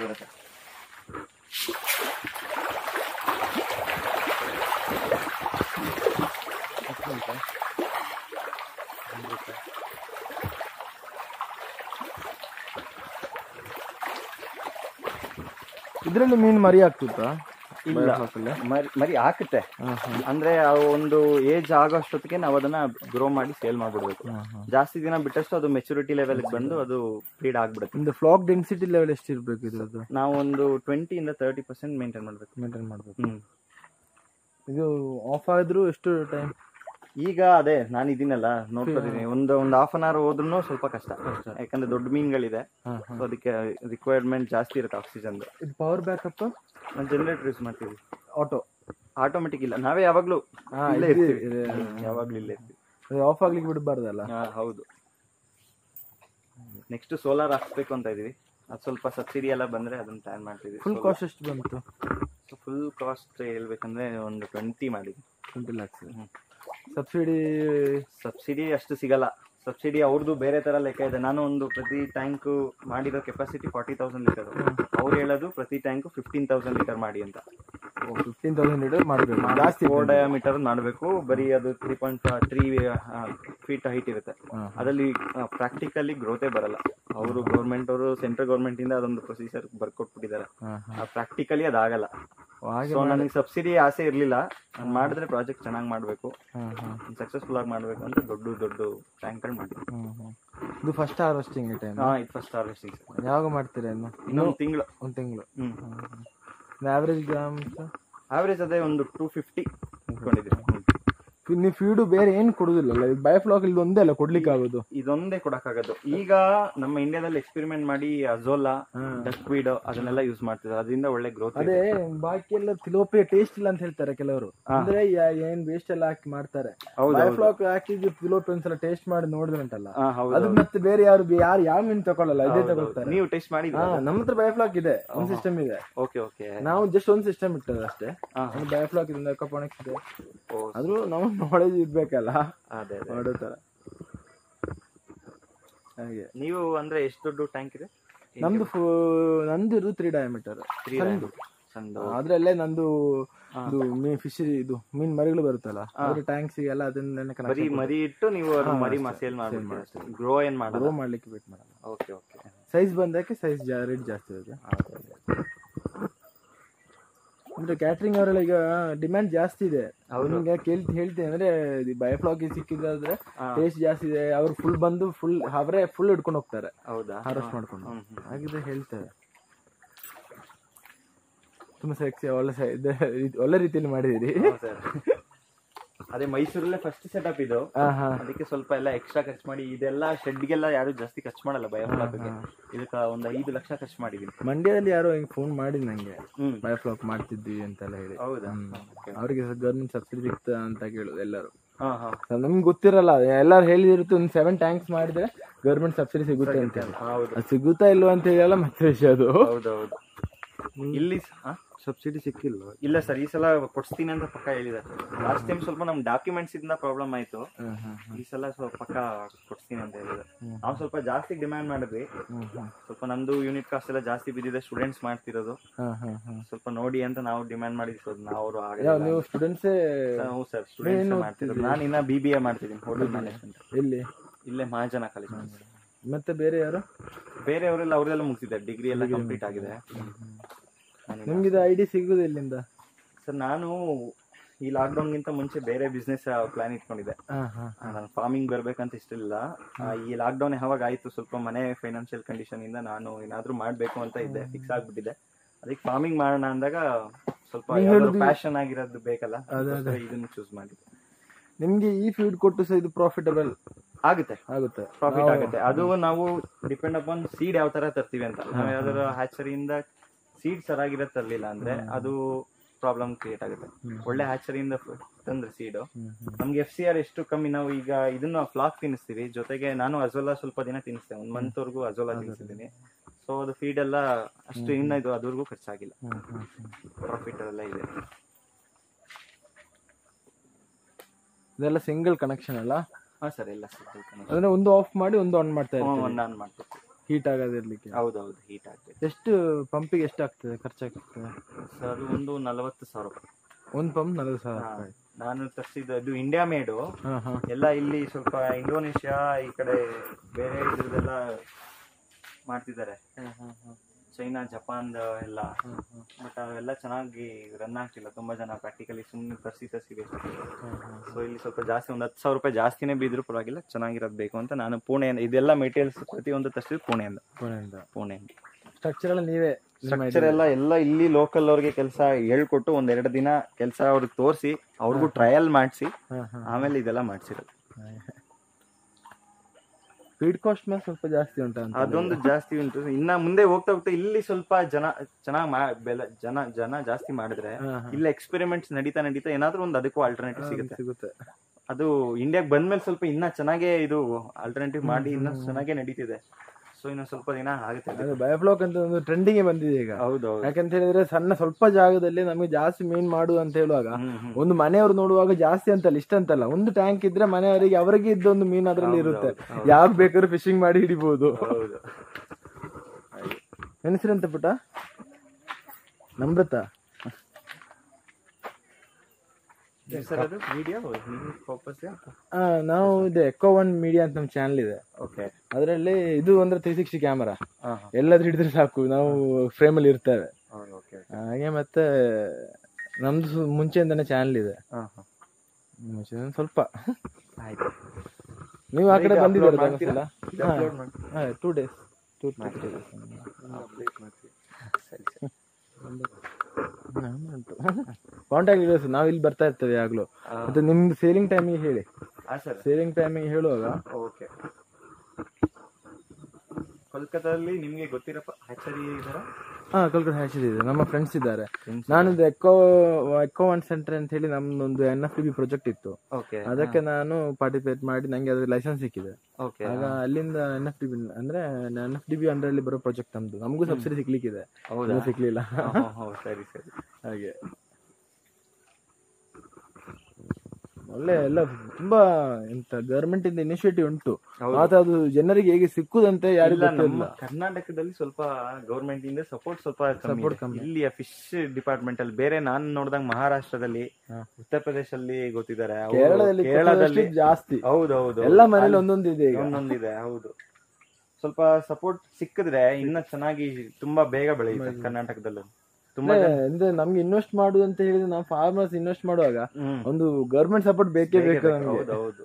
ಇದರಲ್ಲಿ ಮೀನು ಮರಿ ಆಗ್ತುತ್ತಾ ಇಲ್ಲ ಮರಿ ಮರಿ ಹಾಕುತ್ತೆ ಅಂದ್ರೆ ಅವು ಒಂದು ಏಜ್ ಆಗೋ ಅಷ್ಟೊತ್ತಿಗೆ ನಾವು ಅದನ್ನ ಗ್ರೋ ಮಾಡಿ ಸೇಲ್ ಮಾಡ್ಬಿಡ್ಬೇಕು ಜಾಸ್ತಿ ದಿನ ಬಿಟ್ಟಷ್ಟು ಅದು ಮೆಚುರಿಟಿ ಲೆವೆಲ್ ಬಂದು ಅದು ಫೀಡ್ ಆಗ್ಬಿಡುತ್ತೆ ನಿಮ್ದು ಫ್ಲಾಕ್ ಡೆನ್ಸಿಟಿ ಲೆವೆಲ್ ಎಷ್ಟು ಇರ್ಬೇಕು ಇದ್ರದ್ದು ನಾವು ಒಂದು ಟ್ವೆಂಟಿ ಇಂದ ತರ್ಟಿ ಪರ್ಸೆಂಟ್ ಮೇಂಟೈನ್ ಮಾಡ್ಬೇಕು ಮೇಂಟೈನ್ ಮಾಡ್ಬೇಕು ಹ್ಮ್ ಇದು ಆಫ್ ಆದ್ರೂ ಎಷ್ಟು ಟೈಮ್ ಈಗ ಅದೇ ನಾನು ಇದೀನಲ್ಲ ನೋಡ್ಕೊತೀನಿ ಒಂದು ಒಂದು ಹಾಫ್ ಅನ್ ಅವರ್ ಹೋದ್ರೂ ಸ್ವಲ್ಪ ಕಷ್ಟ ಯಾಕಂದ್ರೆ ದೊಡ್ಡ ಮೀನುಗಳಿದೆ ಸೊ ಅದಕ್ಕೆ ರಿಕ್ವೈರ್ಮೆಂಟ್ ಜಾಸ್ತಿ ಇರುತ್ತೆ ಆಕ್ಸಿಜನ್ ಇದು ಪವರ್ ಬ್ಯಾಕಪ್ ನಾವು ಜನರೇಟರ್ ಯೂಸ್ ಮಾಡ್ತೀವಿ ಆಟೋ ಆಟೋಮೆಟಿಕ್ ಇಲ್ಲ ನಾವೇ ಯಾವಾಗ್ಲೂ ಹಾ, ಇಲ್ಲೇ ಇದೆ, ಇರ್ತೀವಿ ಇದೆ. ಹ್ಮ್, ಯಾವಾಗ್ಲೂ ಇಲ್ಲೇ ಇರ್ತೀವಿ ಆಫ್ ಆಗ್ಲಿಕ್ಕೆ ಬಿಡಬಾರ್ದಲ್ಲ ಹಾ, ಹೌದು ನೆಕ್ಸ್ಟ್ ಸೋಲಾರ್ ಹಾಕ್ಸ್ಬೇಕು ಅಂತ ಇದೀವಿ ಅದು ಸ್ವಲ್ಪ ಸಬ್ಸಿಡಿ ಎಲ್ಲ ಬಂದ್ರೆ ಅದನ್ನ ಪ್ಲಾನ್ ಮಾಡ್ತಿದ್ವಿ ಫುಲ್ ಕಾಸ್ಟ್ ಎಷ್ಟು ಬಂತು ಫುಲ್ ಕಾಸ್ಟ್ ಹೇಳ್ಬೇಕಂದ್ರೆ ಒಂದು ಟ್ವೆಂಟಿ ಮಾಡಿದ್ವಿ ಟ್ವೆಂಟಿ ಲ್ಯಾಕ್ಸ್ ಸಬ್ಸಿಡಿ ಸಬ್ಸಿಡಿ ಅಷ್ಟು ಸಿಗಲ್ಲ ಸಬ್ಸಿಡಿ ಅವ್ರದ್ದು ಬೇರೆ ತರ ಲೆಕ್ಕ ಇದೆ ನಾನು ಒಂದು ಪ್ರತಿ ಟ್ಯಾಂಕ್ ಮಾಡಿರೋ ಕೆಪಾಸಿಟಿ ಫಾರ್ಟಿ ತೌಸಂಡ್ ಲೀಟರ್ ಅವ್ರು ಹೇಳೋದು ಪ್ರತಿ ಟ್ಯಾಂಕ್ ಫಿಫ್ಟೀನ್ ತೌಸಂಡ್ ಲೀಟರ್ ಮಾಡಿ ಅಂತ ಫಿಫ್ಟೀನ್ ತೌಸಂಡ್ ಲೀಟರ್ ಮಾಡಬೇಕು ಜಾಸ್ತಿ ಫೋರ್ ಡಯಾಮೀಟರ್ ಮಾಡಬೇಕು ಬರೀ ಅದು three point three feet height ಇರುತ್ತೆ ಅದರಲ್ಲಿ ಪ್ರಾಕ್ಟಿಕಲಿ ಗ್ರೋತೆ ಬರಲ್ಲ ಅವರು ಗೌರ್ಮೆಂಟ್ ಅವರು ಸೆಂಟ್ರಲ್ ಗೌರ್ಮೆಂಟ್ ಇಂದ ಅದೊಂದು ಪ್ರೊಸೀಜರ್ ಬರ್ಕೊಟ್ಬಿಟ್ಟಿದ್ದಾರೆ ಪ್ರಾಕ್ಟಿಕಲಿ ಅದಾಗಲ್ಲ ಹಾಗೆ ಸೊ ನನಗೆ ಸಬ್ಸಿಡಿ ಆಸೆ ಇರ್ಲಿಲ್ಲ ನಾನ್ ಮಾಡಿದ್ರೆ ಪ್ರಾಜೆಕ್ಟ್ ಚೆನ್ನಾಗಿ ಮಾಡಬೇಕು ಹಾಂ ಹಾಂ ಸಕ್ಸಸ್ಫುಲ್ ಆಗಿ ಮಾಡ್ಬೇಕು ಅಂತ ದೊಡ್ಡ ದೊಡ್ಡ ಟ್ಯಾಂಕ್ಗಳು ಮಾಡಿ ಹ್ಞೂ ಹ್ಞೂ ಇದು ಫಸ್ಟ್ ಹಾರ್ವೆಸ್ಟಿಂಗ್ ಟೈಮ್ ಹಾ ಇದು ಫಸ್ಟ್ ಹಾರ್ವೆಸ್ಟಿಂಗ್ ಯಾವಾಗ ಮಾಡ್ತೀರಾ ಇನ್ನು ಇನ್ನೊಂದು ತಿಂಗಳು ಒಂದು ತಿಂಗಳು ಹ್ಮ್ ಆವ್ರೇಜ್ ಗ್ರಾಮ್ಸ್ ಆವರೇಜ್ ಅದೇ ಒಂದು ಟೂ ಫಿಫ್ಟಿ ಇಟ್ಕೊಂಡಿದ್ದೀನಿ ನೀವು ಫೀಡು ಬೇರೆ ಏನು ಕೊಡುದಿಲ್ಲಲ್ಲ ಇದು ಬಯೋಫ್ಲಾಕ್ ಇಲ್ಲಿ ಒಂದೇ ಅಲ್ಲ ಕೊಡ್ಲಿಕ್ಕೆ ಆಗೋದು ಇದೊಂದೇ ಕೊಡಕ್ಕಾಗದು ಈಗ ನಮ್ಮ ಇಂಡಿಯಾದಲ್ಲಿ ಎಕ್ಸ್ಪೆರಿಮೆಂಟ್ ಮಾಡಿ ಅಜೋಲಾ ಡಕ್ವೀಡ್ ಅದನ್ನೆಲ್ಲ ಯೂಸ್ ಮಾಡ್ತಿದ್ದಾರೆ ಅದರಿಂದ ಒಳ್ಳೆ ಗ್ರೋತ್ ಅದೇ ಬಾಕಿ ಎಲ್ಲ ತಿಲೋಪಿಯ ಟೇಸ್ಟ್ ಇಲ್ಲ ಅಂತ ಹೇಳ್ತಾರೆ ಕೆಲವರು ಅಂದ್ರೆ ಯಾ- ಏನ್ ವೇಸ್ಟ್ ಎಲ್ಲ ಹಾಕಿ ಮಾಡ್ತಾರೆ ಹೌದು, ಬಯೋಫ್ಲಾಕ್ ಹಾಕಿದ್ದು ತಿಲೋಪಿ ಒಂದ್ಸಲ ಟೇಸ್ಟ್ ಮಾಡಿ ನೋಡಿದ್ರಂಟಲ್ಲ ಹಾ ಹೌದು ಅದು ಮತ್ತೆ ಬೇರೆ ಯಾರು ಬೇ- ಯಾರು ಯಾವ ಮೀನು ತಗೊಳ್ಳಲ್ಲ ಇದೇ ತಗೊಳ್ತಾರೆ ನೀವು ಟೆಸ್ಟ್ ಮಾಡಿದ್ರಾ ಹಾ ನಮ್ಮ ಹತ್ರ ಬಯೋಫ್ಲಾಕ್ ಇದೆ ಒಂದ್ ಸಿಸ್ಟಮ್ ಇದೆ ಓಕೆ ಓಕೆ ನಾವು ಜಸ್ಟ್ ಒಂದ್ ಸಿಸ್ಟಮ್ ಇಟ್ಟದ ಅಷ್ಟೇ ಹಾ. ಒಂದು ಬಯೋಫ್ಲಾಕ್ ಇದೆ ಅಕ್ವಾಪಾನಿಕ್ಸ್ ಇದೆ ಓ ಆದ್ರೂ ನಾವು ನಾಲೆಜ್ ಇರ್ಬೇಕಲ್ಲ ಅದೇ ಅದೇ ಮಾಡೋ ತರ ಹಾಗೆ ನೀವು ಅಂದ್ರೆ ಎಷ್ಟು ದೊಡ್ಡ ಟ್ಯಾಂಕ್ ಇದೆ ನಮ್ದು ಫು- ನಂದು ಇರೋದು ತ್ರೀ ಡಯಾಮೀಟರ್ Three ಸಣ್ಣದು ಚಂದ ಅದ್ರಲ್ಲೇ ನಂದು ಇದು ಮೀನ್ ಫಿಶರಿ ಇದು ಮೀನ್ ಮರಿಗಳು ಬರುತ್ತಲ್ಲ ಅದ್ರ ಟ್ಯಾಂಕ್ಸ್ ಎಲ್ಲ ಅದನ್ನ ಬರೀ ಮರಿ ಇಟ್ಟು ನೀವು ಅದು ಮರಿ ಸೇಲ್ ಮಾಡ್ಬಿಡ್ತೀರಾ ಗ್ರೋ ಏನ್ ಗ್ರೋ ಮಾಡೋದು ಮಾಡ್ಲಿಕ್ಕೆ ವೇಟ್ ಮಾಡಲ್ಲ ಓಕೆ ಓಕೆ ಸೈಜ್ ಬಂದಕ್ಕೆ ಸೈಜ್ ರೇಟ್ ಜಾಸ್ತಿ ಇರುತ್ತೆ ಅಂದ್ರೆ ಕ್ಯಾಟ್ರಿಂಗ್ ಅವರೆಲ್ಲ ಈಗ ಡಿಮ್ಯಾಂಡ್ ಜಾಸ್ತಿ ಇದೆ ನಿಮ್ಗೆ ಕೇಳ್ತಿ ಹೇಳ್ತೀನಿ ಅಂದ್ರೆ ಬಯೋಫ್ಲಾಕ್ ಸಿಕ್ಕಿದ್ರೆ ಟೇಸ್ಟ್ ಜಾಸ್ತಿ ಇದೆ ಅವ್ರು ಫುಲ್ ಬಂದು ಫುಲ್ ಅವರೇ ಫುಲ್ ಹಿಡ್ಕೊಂಡು ಹೋಗ್ತಾರೆ ಹೌದಾ ಹಾರ್ವೆಸ್ಟ್ ಮಾಡ್ಕೊಂಡು ಹಾಗಿದ್ರೆ ಹೇಳ್ತಾರೆ ತುಂಬಾ ಸೆಕ್ಸಿ ಒಳ್ಳೆ ಸ- ಇದೆ ರೀತಿ- ಒಳ್ಳೆ ರೀತಿಯಲ್ಲಿ ಮಾಡಿದಿರಿ ಸರ್ ಅದೇ ಮೈಸೂರಲ್ಲೇ ಫಸ್ಟ್ ಸೆಟಪ್ ಇದು ಹಾ ಹಾ ಅದಕ್ಕೆ ಸ್ವಲ್ಪ ಎಲ್ಲ ಎಕ್ಸ್ಟ್ರಾ ಖರ್ಚು ಮಾಡಿ ಇದೆಲ್ಲ ಶೆಡ್ಗೆಲ್ಲ ಯಾರು ಜಾಸ್ತಿ ಖರ್ಚು ಮಾಡಲ್ಲ ಬಯೋಫ್ಲಾಕ್ಗೆ ಇದಕ್ಕೆ ಒಂದ್ ಐದು ಲಕ್ಷ ಖರ್ಚು ಮಾಡಿದೀನಿ ಮಂಡ್ಯದಲ್ಲಿ ಯಾರೋ ಹಿಂಗ್ ಫೋನ್ ಮಾಡಿದ್ ನಂಗೆ ಹ್ಮ್ ಬಯೋಫ್ಲಾಕ್ ಮಾಡ್ತಿದ್ವಿ ಅಂತೆಲ್ಲ ಹೇಳಿ ಹೌದಾ ಅವರಿಗೆ ಗವರ್ಮೆಂಟ್ ಸಬ್ಸಿಡಿ ಸಿಗ್ತಾ ಅಂತ ಕೇಳೋದು ಎಲ್ಲರೂ ಹಾ ಹಾ ನಮ್ಗೆ ಗೊತ್ತಿರಲ್ಲ ಎಲ್ಲಾರು ಹೇಳಿದಿರುತ್ತೆ ಒಂದು ಸೆವೆನ್ ಟ್ಯಾಂಕ್ಸ್ ಮಾಡಿದ್ರೆ ಗವರ್ಮೆಂಟ್ ಸಬ್ಸಿಡಿ ಸಿಗುತ್ತೆ ಅಂತ ಹೇಳಿ ಹೌದು ಅದು ಸಿಗುತ್ತಾ ಇಲ್ವಾ ಅಂತ ಹೇಳಲ್ಲ ಮತ್ತೆ ವಿಷಯ ಅದು ಹೌದೌದು ಇಲ್ಲಿ ಸ- ಹಾ? ಸಬ್ಸಿಡಿ ಸಿಕ್ಕಿಲ್ಲ ಇಲ್ಲ ಸರ್ ಈ ಸಲ ಕೊಡ್ಸ್ತೀನಿ ಅಂತ ಪಕ್ಕ ಹೇಳಿದ್ದಾರೆ ಲಾಸ್ಟ್ ಟೈಮ್ ಸ್ವಲ್ಪ ನಮ್ ಡಾಕ್ಯುಮೆಂಟ್ಸ್ ಇಂದ ಪ್ರಾಬ್ಲಮ್ ಆಯ್ತು ಈ ಸಲ ಸ್ವಲ್ಪ ಪಕ್ಕ ಕೊಡ್ಸ್ತೀನಿ ಅಂತ ಹೇಳಿದ್ದಾರೆ ನಾವು ಸ್ವಲ್ಪ ಜಾಸ್ತಿ ಡಿಮ್ಯಾಂಡ್ ಮಾಡಿದ್ವಿ ಸ್ವಲ್ಪ ನಮ್ದು ಯೂನಿಟ್ ಕಾಸ್ಟ್ ಎಲ್ಲ ಜಾಸ್ತಿ ಬಿದ್ದಿದೆ ಸ್ಟೂಡೆಂಟ್ಸ್ ಮಾಡ್ತಿರೋದು ಹಾ ಹಾ ಹಾ ಸ್ವಲ್ಪ ನೋಡಿ ಅಂತ ನಾವು ಡಿಮ್ಯಾಂಡ್ ಮಾಡಿದ್ವಿ ನಾವು ಅವರು ಯಾವ ನೀವು ಸ್ಟೂಡೆಂಟ್ಸೇ ಹ್ಞೂ ಸರ್ ಸ್ಟೂಡೆಂಟ್ಸ್ ಮಾಡ್ತಿರೋದು ನಾನು ಇನ್ನ ಬಿ ಬಿ ಎ ಮಾಡ್ತಿದ್ದೀನಿ ಹೋಟೆಲ್ ಮ್ಯಾನೇಜ್ಮೆಂಟ್ ಎಲ್ಲಿ ಇಲ್ಲೇ ಮಹಾಜನ ಕಾಲೇಜ್ ಮತ್ತೆ ಬೇರೆ ಯಾರು ಬೇರೆಯವರೆಲ್ಲ ಅವರೆಲ್ಲ ಮುಗಿಸಿದ್ದಾರೆ ಡಿಗ್ರಿ ಎಲ್ಲ ಕಂಪ್ಲೀಟ್ ಆಗಿದೆ ನಿಮ್ಗೆ ಇದು ಐಡಿ ಸಿಗುದು ಎಲ್ಲಿಂದ ಸರ್ ನಾನು ಈ ಲಾಕ್ಡೌನ್ ಗಿಂತ ಮುಂಚೆ ಬೇರೆ ಬಿಸ್ನೆಸ್ ಪ್ಲಾನ್ ಇಟ್ಕೊಂಡಿದ್ದೆ ಹಾ ಹಾ ನಾನು ಫಾರ್ಮಿಂಗ್ ಬರ್ಬೇಕಂತ ಇಷ್ಟಿಲ್ಲ ಆ, ಈ ಲಾಕ್ಡೌನ್ ಯಾವಾಗ ಆಯ್ತು ಸ್ವಲ್ಪ ಮನೆ ಫೈನಾನ್ಷಿಯಲ್ ಕಂಡೀಷನ್ ಇಂದ ನಾನು ಏನಾದ್ರೂ ಮಾಡ್ಬೇಕು ಅಂತ ಇದ್ದೆ ಫಿಕ್ಸ್ ಆಗ್ಬಿಟ್ಟಿದೆ ಅದಕ್ಕೆ ಫಾರ್ಮಿಂಗ್ ಮಾಡೋಣ ಅಂದಾಗ ಸ್ವಲ್ಪ ಪ್ಯಾಷನ್ ಆಗಿರೋದು ಬೇಕಲ್ಲ ಅದಕ್ಕೋಸ್ಕರ ಇದನ್ನು ಚೂಸ್ ಮಾಡಿದ್ದೆ ನಿಮ್ಗೆ ಈ ಫೀಡ್ ಕೊಟ್ಟು ಸಹ ಇದು ಪ್ರಾಫಿಟಬಲ್ ಆಗುತ್ತೆ ಆಗುತ್ತೆ ಪ್ರಾಫಿಟ್ ಆಗುತ್ತೆ ಅದು ನಾವು ಡಿಪೆಂಡ್ ಅಪಾನ್ ಸೀಡ್ ಯಾವ ತರ ತರ್ತೀವಿ ಅಂತ ನಾವು ಯಾವ್ದಾರ ಹ್ಯಾಚರಿಯಿಂದ ಸೀಡ್ ಸರಾಗಿರೋ ತರ್ಲಿಲ್ಲ ಅಂದ್ರೆ ಅದು ಪ್ರಾಬ್ಲಮ್ ಕ್ರಿಯೇಟ್ ಆಗುತ್ತೆ ಒಳ್ಳೆ ಹ್ಯಾಚರಿಯಿಂದ ತಂದ್ರೆ ಸೀಡು ನಮ್ಗೆ ಎಫ್ ಸಿ ಆರ್ ಎಷ್ಟು ಕಮ್ಮಿ ನಾವು ಈಗ ಇದನ್ನ ಫ್ಲಾಕ್ ತಿನ್ನಿಸ್ತೀವಿ ಜೊತೆಗೆ ನಾನು ಅಜೋಲಾ ಸ್ವಲ್ಪ ದಿನ ತಿನ್ನಿಸ್ತೇನೆ ಒಂದ್ ಮಂತ್ ವರೆಗೂ ಅಜೋಲಾ ತಿನ್ನಿಸಿದ್ದೀನಿ ಸೊ ಅದು ಫೀಡ್ ಎಲ್ಲ ಅಷ್ಟು ಇನ್ನ ಇದು ಅದುವರೆಗೂ ಖರ್ಚಾಗಿಲ್ಲ ಪ್ರಾಫಿಟ್ ಎಲ್ಲ ಇದೆ ಇದೆಲ್ಲ ಸಿಂಗಲ್ ಕನೆಕ್ಷನ್ ಅಲ್ಲ ಹಾ ಸರ್ ಎಲ್ಲ ಸಿಗ್ತದೆ ಅಂದ್ರೆ ಒಂದು ಆಫ್ ಮಾಡಿ ಒಂದು ಆನ್ ಮಾಡ್ತಾ ಇರ್ತೀವಿ ನಾನು ಮಾಡ್ಬೇಕು ಹೀಟ್ ಆಗದಿರ್ಲಿಕ್ಕೆ ಹೌದೌದು ಹೀಟ್ ಆಗ್ತದೆ ಎಷ್ಟು ಪಂಪಿಗೆ ಎಷ್ಟು ಆಗ್ತದೆ ಖರ್ಚಾಗ್ತದೆ ಸರ್ ಒಂದು ನಲವತ್ತು ಸಾವಿರ ರೂಪಾಯಿ ಒಂದು ಪಂಪ್ ನಲವತ್ತು ಸಾವಿರ ಹಾ. ರೂಪಾಯಿ ನಾನು ತರಿಸಿದ್ದು ಅದು ಇಂಡಿಯಾ ಮೇಡು ಹಾ ಹಾ ಎಲ್ಲ ಇಲ್ಲಿ ಸ್ವಲ್ಪ ಇಂಡೋನೇಷ್ಯಾ ಈ ಕಡೆ ಬೇರೆ ಇದ್ರದ್ದೆಲ್ಲ ಮಾಡ್ತಿದ್ದಾರೆ ಚೈನಾ ಜಪಾನ್ ಎಲ್ಲ ಬಟ್ ಅವೆಲ್ಲ ಚೆನ್ನಾಗಿ ರನ್ ಆಗ್ತಿಲ್ಲ ತುಂಬಾ ಜನ ಪ್ರಾಕ್ಟಿಕಲಿ ಸುಮ್ಮನೆ ತರಿಸಿ ತರಿಸಿ ಸೊ ಇಲ್ಲಿ ಸ್ವಲ್ಪ ಜಾಸ್ತಿ ಒಂದು ಹತ್ತು ಸಾವಿರ ರೂಪಾಯಿ ಜಾಸ್ತಿನೇ ಬಿದ್ರು ಪರವಾಗಿಲ್ಲ ಚೆನ್ನಾಗಿರೋದು ಬೇಕು ಅಂತ ನಾನು ಪುಣೆ ಇದೆಲ್ಲ ಮೆಟೀರಿಯಲ್ಸ್ ಪ್ರತಿಯೊಂದು ತರಿಸಿದ್ದು ಪುಣೆಯಿಂದ ಪುಣೆಯಿಂದ ಪುಣೆಯಿಂದ ಸ್ಟ್ರಕ್ಚರ್ ಎಲ್ಲ ನೀವೇ ಸ್ಟ್ರಕ್ಚರ್ ಎಲ್ಲ ಎಲ್ಲ ಇಲ್ಲಿ ಲೋಕಲ್ ಅವ್ರಿಗೆ ಕೆಲಸ ಹೇಳ್ಕೊಟ್ಟು ಒಂದೆರಡು ದಿನ ಕೆಲಸ ಅವ್ರಿಗೆ ತೋರಿಸಿ ಅವ್ರಿಗೂ ಟ್ರಯಲ್ ಮಾಡಿಸಿ ಹಾ ಹಾ ಆಮೇಲೆ ಇದೆಲ್ಲ ಮಾಡ್ಸಿರೋದು ಫೀಡ್ ಕಾಸ್ಟ್ ಮೇಲೆ ಸ್ವಲ್ಪ ಜಾಸ್ತಿ ಉಂಟಾ ಅಂತ ಅದೊಂದು ಜಾಸ್ತಿ ಉಂಟು ಇನ್ನ ಮುಂದೆ ಹೋಗ್ತಾ ಹೋಗ್ತಾ ಇಲ್ಲಿ ಸ್ವಲ್ಪ ಜನ ಚೆನ್ನಾಗಿ ಮಾ ಬೆಲೆ ಜನ ಜನ ಜಾಸ್ತಿ ಮಾಡಿದ್ರೆ ಹಾ, ಹಾ. ಇಲ್ಲ ಎಕ್ಸ್ಪೆರಿಮೆಂಟ್ಸ್ ನಡೀತಾ ನಡೀತಾ ಏನಾದ್ರೂ ಒಂದು ಅದಕ್ಕೂ ಆಲ್ಟರ್ನೇಟಿವ್ ಸಿಗುತ್ತೆ ಸಿಗುತ್ತೆ ಅದು ಇಂಡಿಯಾಗ್ ಬಂದ್ಮೇಲೆ ಸ್ವಲ್ಪ ಇನ್ನ ಚೆನ್ನಾಗೇ ಇದು ಆಲ್ಟರ್ನೇಟಿವ್ ಮಾಡಿ ಇನ್ನ ಚೆನ್ನಾಗೇ ನಡೀತಿದೆ ಸೊ ಇನ್ನು ಸ್ವಲ್ಪ ದಿನ ಆಗುತ್ತೆ ಅದು. ಅದು ಬಯೋಫ್ಲಾಕ್ ಅಂತ ಒಂದು ಟ್ರೆಂಡಿಂಗ್ ಬಂದಿದೆ ಈಗ ಹೌದೌದು ಯಾಕಂತ ಹೇಳಿದ್ರೆ ಸಣ್ಣ ಸ್ವಲ್ಪ ಜಾಗದಲ್ಲಿ ನಮಗೆ ಜಾಸ್ತಿ ಮೀನ್ ಮಾಡು ಅಂತ ಹೇಳುವಾಗ ಹ್ಮ್, ಹ್ಮ್. ಒಂದು ಮನೆಯವರು ನೋಡುವಾಗ ಜಾಸ್ತಿ ಅಂತಲ್ಲ ಇಷ್ಟ ಅಂತಲ್ಲ ಒಂದು ಟ್ಯಾಂಕ್ ಇದ್ರೆ ಮನೆಯವರಿಗೆ ಅವರಿಗೆ ಇದ್ದೊಂದು ಮೀನ್ ಅದ್ರಲ್ಲಿ ಇರುತ್ತೆ ಯಾವಾಗ ಬೇಕಾದ್ರೂ ಫಿಶಿಂಗ್ ಮಾಡಿ ಹಿಡಿಬಹುದು ಹೌದು ಹೆಸರೆಂತ ಪುಟ ನಮ್ರತ ಸರ್ ಅದು ವಿಡಿಯೋ ಫೋಕಸ್ ಆ, ನಾವು ಇದೆ ಎಕೋ ಒನ್ ಮೀಡಿಯಾ ಅಂತ ನಮ್ಮ ಚಾನಲ್ ಇದೆ ಓಕೆ ಅದರಲ್ಲಿ ಇದು ಅಂದ್ರೆ ತ್ರೀ ಸಿಕ್ಸ್ಟಿ ಕ್ಯಾಮರಾ ಹಾ ಎಲ್ಲಾದ್ರೂ ಹಿಡಿದ್ರೆ ಸಾಕು ನಾವು ಫ್ರೇಮ್ ಅಲ್ಲಿ ಇರ್ತೇವೆ ಹಾ ಓಕೆ ಹಾಗೆ ಮತ್ತೆ ನಮ್ದು ಸು- ಮುಂಚೆಯಿಂದನೇ ಚಾನಲ್ ಇದೆ ಹಾ ಹಾ ಮುಂಚೆ ಒಂದ್ ಸ್ವಲ್ಪ ಆಯ್ತು ನೀವು ಆ ಕಡೆ ಈಗ ಬಂದಿದ್ದೀರಾ upload ಮಾಡ್ತೀರಾ? ಈಗ upload Dharmasthala two days two two days ಸರಿ ಸರಿ ಕಾಂಟ್ಯಾಕ್ಟ್ ಡೀಟೇಲ್ಸ್ ನಾವು ಇಲ್ಲಿ ಬರ್ತಾ ಇರ್ತೇವೆ ಯಾಗ್ಲೂ ಮತ್ತೆ ನಿಮ್ದು ಸೇಲಿಂಗ್ ಟೈಮಿಗೆ ಹೇಳಿ ಹಾ ಸರ್ ಸೇಲಿಂಗ್ ಟೈಮಿಗೆ ಹೇಳುವಾಗ ಓಕೆ ಕೋಲ್ಕತ್ತಾದಲ್ಲಿ ನಿಮ್ಗೆ ಗೊತ್ತಿರೋ ಹ್ಯಾಚರಿ ಇದರ ಹಾ ಕಲ್ಕಟ್ಟ ಹ್ಯಾಚರಿ ಇದೆ ನಮ್ಮ ಫ್ರೆಂಡ್ಸ್ ಇದ್ದಾರೆ ನಾನು ಇದು ಎಕೋ ಎಕೋ ಒನ್ ಸೆಂಟರ್ ಅಂತ ಹೇಳಿ ನಮ್ದೊಂದು N F D B project ಇತ್ತು ಓಕೆ ಅದಕ್ಕೆ ನಾನು ಪಾರ್ಟಿಸಿಪೇಟ್ ಮಾಡಿ ನಂಗೆ ಅದ್ರ ಲೈಸೆನ್ಸ್ ಸಿಕ್ಕಿದೆ ಓಕೆ ಆಗ ಅಲ್ಲಿಂದ ಎನ್ ಎಫ್ ಡಿ ಬಿ ಅಂದ್ರೆ N F D B under ಅಲ್ಲಿ ಬರೋ ಪ್ರಾಜೆಕ್ಟ್ ನಮ್ದು ನಮಗೂ ಸಬ್ಸಿಡಿ ಸಿಕ್ಲಿಕ್ಕಿದೆ ಹೌದಾ ಇನ್ನೂ ಸಿಕ್ಲಿಲ್ಲ ಹೋ ಸರಿ ಸರಿ ಹಾಗೆ ಒಳ್ಳೆ ಎಲ್ಲ ತುಂಬಾ ಎಂತ ಗವರ್ಮೆಂಟ್ ಇಂದ ಇನಿಷಿಯೇಟಿವ್ ಉಂಟು ಆದ್ರೆ ಅದು ಜನರಿಗೆ ಹೇಗೆ ಸಿಕ್ಕುದಂತೆ ಯಾರಿಗೂ ಇಲ್ಲ ಗೊತ್ತಿಲ್ಲ ನಮ್ಮ ಕರ್ನಾಟಕದಲ್ಲಿ ಸ್ವಲ್ಪ ಗೌರ್ಮೆಂಟ್ ಇಂದ ಸಪೋರ್ಟ್ ಸ್ವಲ್ಪ ಸಪೋರ್ಟ್ ಕಮ್ಮಿ ಇಲ್ಲಿಯ ಫಿಶ್ ಡಿಪಾರ್ಟ್ಮೆಂಟ್ ಅಲ್ಲಿ ಬೇರೆ ನಾನ್ ನೋಡ್ದಂಗ್ ಮಹಾರಾಷ್ಟ್ರದಲ್ಲಿ ಉತ್ತರ ಪ್ರದೇಶಲ್ಲಿ ಗೊತ್ತಿದ್ದಾರೆ ಅವ್ರು ಕೇರಳದಲ್ಲಿ ಕೇರಳದಲ್ಲಿ ಕೊಟ್ಟದಷ್ಟು ಜಾಸ್ತಿ ಹೌದೌದು ಎಲ್ಲ ಮನೇಲಿ ಒಂದೊಂದು ಇದೆ ಈಗ ಒಂದೊಂದಿದೆ ಹೌದು ಸ್ವಲ್ಪ ಸಪೋರ್ಟ್ ಸಿಕ್ಕಿದ್ರೆ ಇನ್ನ ಚೆನ್ನಾಗಿ ತುಂಬಾ ಬೇಗ ಬೆಳೆಯುತ್ತೆ ಕರ್ನಾಟಕದಲ್ಲೂ ತುಂಬಾ ಅಂದ್ರೆ ಅಂದ್ರೆ ನಮ್ಗೆ ಇನ್ವೆಸ್ಟ್ ಮಾಡುದು ಅಂತ ಹೇಳಿದ್ರೆ ನಾವು ಫಾರ್ಮರ್ಸ್ ಇನ್ವೆಸ್ಟ್ ಮಾಡುವಾಗ ಹ್ಮ್ ಒಂದು ಗವರ್ಮೆಂಟ್ ಸಪೋರ್ಟ್ ಬೇಕೇ ಬೇಕು ನಮ್ಗೆ ಹೌದೌದು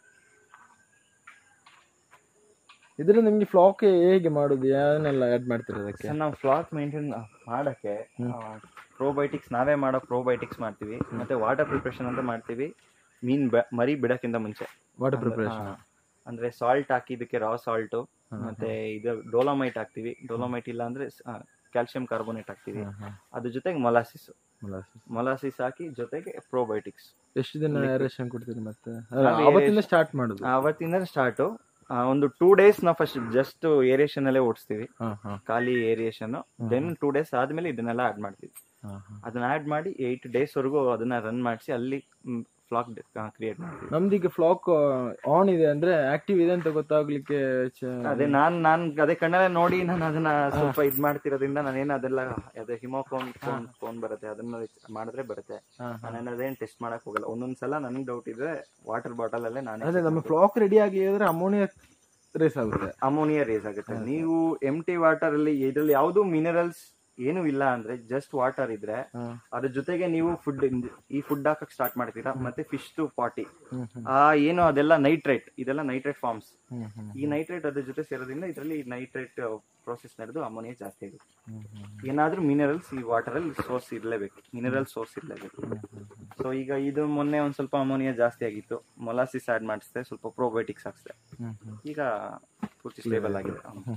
ಇದ್ರೆ ನಿಮ್ಗೆ ಫ್ಲಾಕ್ ಹೇಗೆ ಮಾಡುದು ಯಾವನ್ನೆಲ್ಲ ಆಡ್ ಮಾಡ್ತೀರಾ ಅದಕ್ಕೆ ಸರ್ ನಾವು ಫ್ಲಾಟ್ ಮೇಂಟೈನ್ ಮಾಡಕ್ಕೆ ಪ್ರೋಬಯೋಟಿಕ್ಸ್ ನಾವೇ ಮಾಡೋ ಪ್ರೋಬಯೋಟಿಕ್ಸ್ ಮಾಡ್ತೀವಿ ಮತ್ತೆ ವಾಟರ್ ಪ್ರಿಪ್ರೇಷನ್ ಅಂತ ಮಾಡ್ತೀವಿ ಮೀನ್ ಬೆ- ಮರಿ ಬಿಡಕ್ಕಿಂತ ಮುಂಚೆ ವಾಟರ್ ಪ್ರಿಪರೇಷನ್ ಹಾ. ಅಂದ್ರೆ ಸಾಲ್ಟ್ ಹಾಕಿ ಇದಕ್ಕೆ ರಾ ಸಾಲ್ಟ್ ಮತ್ತೆ ಇದು ಡೋಲೋಮೈಟ್ ಹಾಕ್ತಿವಿ ಡೋಲೋಮೈಟ್ ಇಲ್ಲ ಅಂದ್ರೆ ಕ್ಯಾಲ್ಸಿಯಂ ಕಾರ್ಬೋನೇಟ್ ಹಾಕ್ತಿವಿ ಅದ್ರ ಜೊತೆಗೆ ಮೊಲಾಸಿಸ್ ಮೊಲಾಸಿಸ್ ಹಾಕಿ ಜೊತೆಗೆ ಪ್ರೋಬಯೋಟಿಕ್ಸ್ ಎಷ್ಟು ದಿನ ಏರೇಷನ್ ಕೊಡ್ತೀರಿ ಮತ್ತೆ ನಾವು ಅವತ್ತಿಂದ ಸ್ಟಾರ್ಟ್ ಮಾಡುದು ಅವತ್ತಿಂದ ಸ್ಟಾರ್ಟ್ ಒಂದು ಟೂ ಡೇಸ್ ನಾವು ಫಸ್ಟ್ ಜಸ್ಟ್ ಏರಿಯೇಷನ್ ಅಲ್ಲೇ ಓಡಿಸ್ತೀವಿ ಹಾ, ಹಾ, ಖಾಲಿ ಏರಿಯೇಷನ್ ದೆನ್ ಟೂ ಡೇಸ್ ಆದ್ಮೇಲೆ ಇದನ್ನೆಲ್ಲ ಆಡ್ ಮಾಡ್ತೀವಿ ಹಾ, ಹಾ. ಅದನ್ನ ಆಡ್ ಮಾಡಿ ಏಟ್ ಡೇಸ್ ವರೆಗೂ ಅದನ್ನ ರನ್ ಮಾಡಿಸಿ ಅಲ್ಲಿ ಫ್ಲಾಕ್ ಕ್ರಿಯೇಟ್ ಮಾಡ್ತೀವಿ ನಮ್ದೀಗ ಫ್ಲಾಕ್ ಆನ್ ಇದೆ ಅಂದ್ರೆ ಆಕ್ಟಿವ್ ಇದೆ ಅಂತ ಗೊತ್ತಾಗ್ಲಿಕ್ಕೆ ಚ- ಅದೇ ನಾನ್ ನಾನ್ ಅದೇ ಕಣ್ಣಲ್ಲೇ ನೋಡಿ ನಾನು ಅದನ್ನ ಸ್ವಲ್ಪ ಇದ್ ಮಾಡ್ತಿರೋದ್ರಿಂದ ನಾನೇನು ಅದೆಲ್ಲ ಅದೇ ಹಿಮೋಫೋನ್ ಫೋನ್ ಫೋನ್ ಬರುತ್ತೆ ಅದನ್ನ ಮಾಡಿದ್ರೆ ಬರುತ್ತೆ ಹಾ, ನಾನು ಅದೇನ್ ಟೆಸ್ಟ್ ಮಾಡಕ್ ಹೋಗಲ್ಲ ಒಂದೊಂದ್ಸಲ ನನಗೆ ಡೌಟ್ ಇದ್ರೆ ವಾಟರ್ ಬಾಟಲ್ ಅಲ್ಲೇ ನಾನೇ ಅದೇ ನಮ್ಮ ಫ್ಲಾಕ್ ರೆಡಿ ಆಗಿ ಅಂದ್ರೆ ಅಮೋನಿಯಾ ರೇಸ್ ಆಗುತ್ತೆ ಅಮೋನಿಯಾ ರೇಸ್ ಆಗುತ್ತೆ ನೀವು ಎಮ್ ಟಿ ವಾಟರ್ ಅಲ್ಲಿ ಇದ್ರಲ್ಲಿ ಯಾವ್ದು ಮಿನರಲ್ಸ್ ಏನು ಇಲ್ಲ ಅಂದ್ರೆ ಜಸ್ಟ್ ವಾಟರ್ ಇದ್ರೆ ಹಾ. ಅದ್ರ ಜೊತೆಗೆ ನೀವು ಫುಡ್ ಈ ಫುಡ್ ಹಾಕಕ್ ಸ್ಟಾರ್ಟ್ ಮಾಡ್ತೀರಾ ಮತ್ತೆ ಫಿಶ್ ಟು ಪಾಟಿ ಹ್ಮ್, ಹ್ಮ್. ಆ ಏನು ಅದೆಲ್ಲ ನೈಟ್ರೇಟ್ ಇದೆಲ್ಲ ನೈಟ್ರೇಟ್ ಫಾರ್ಮ್ಸ್ ಹ್ಮ್, ಹ್ಮ್, ಈ ನೈಟ್ರೇಟ್ ಅದ್ರ ಜೊತೆ ಸೇರೋದ್ರಿಂದ ಇದರಲ್ಲಿ ನೈಟ್ರೇಟ್ ಪ್ರೋಸೆಸ್ ನಡೆದು ಅಮೋನಿಯಾ ಜಾಸ್ತಿ ಆಗುತ್ತೆ ಹ್ಮ್, ಹ್ಮ್. ಏನಾದ್ರೂ ಮಿನರಲ್ಸ್ ಈ ವಾಟರ್ ಅಲ್ಲಿ ಸೋರ್ಸ್ ಇರಲೇಬೇಕು ಮಿನರಲ್ ಸೋರ್ಸ್ ಇರಲೇಬೇಕು ಸೊ ಈಗ ಇದು ಮೊನ್ನೆ ಒಂದ್ ಸ್ವಲ್ಪ ಅಮೋನಿಯಾ ಜಾಸ್ತಿ ಆಗಿತ್ತು ಮೊಲಾಸಿಸ್ ಆಡ್ ಮಾಡಿಸಿದೆ ಸ್ವಲ್ಪ ಪ್ರೋಬಯೋಟಿಕ್ಸ್ ಹಾಕ್ಸಿದೆ ಹ್ಮ್, ಹ್ಮ್. ಈಗ ಪೂರ್ತಿ ಸ್ಟೇಬಲ್ ಆಗಿದೆ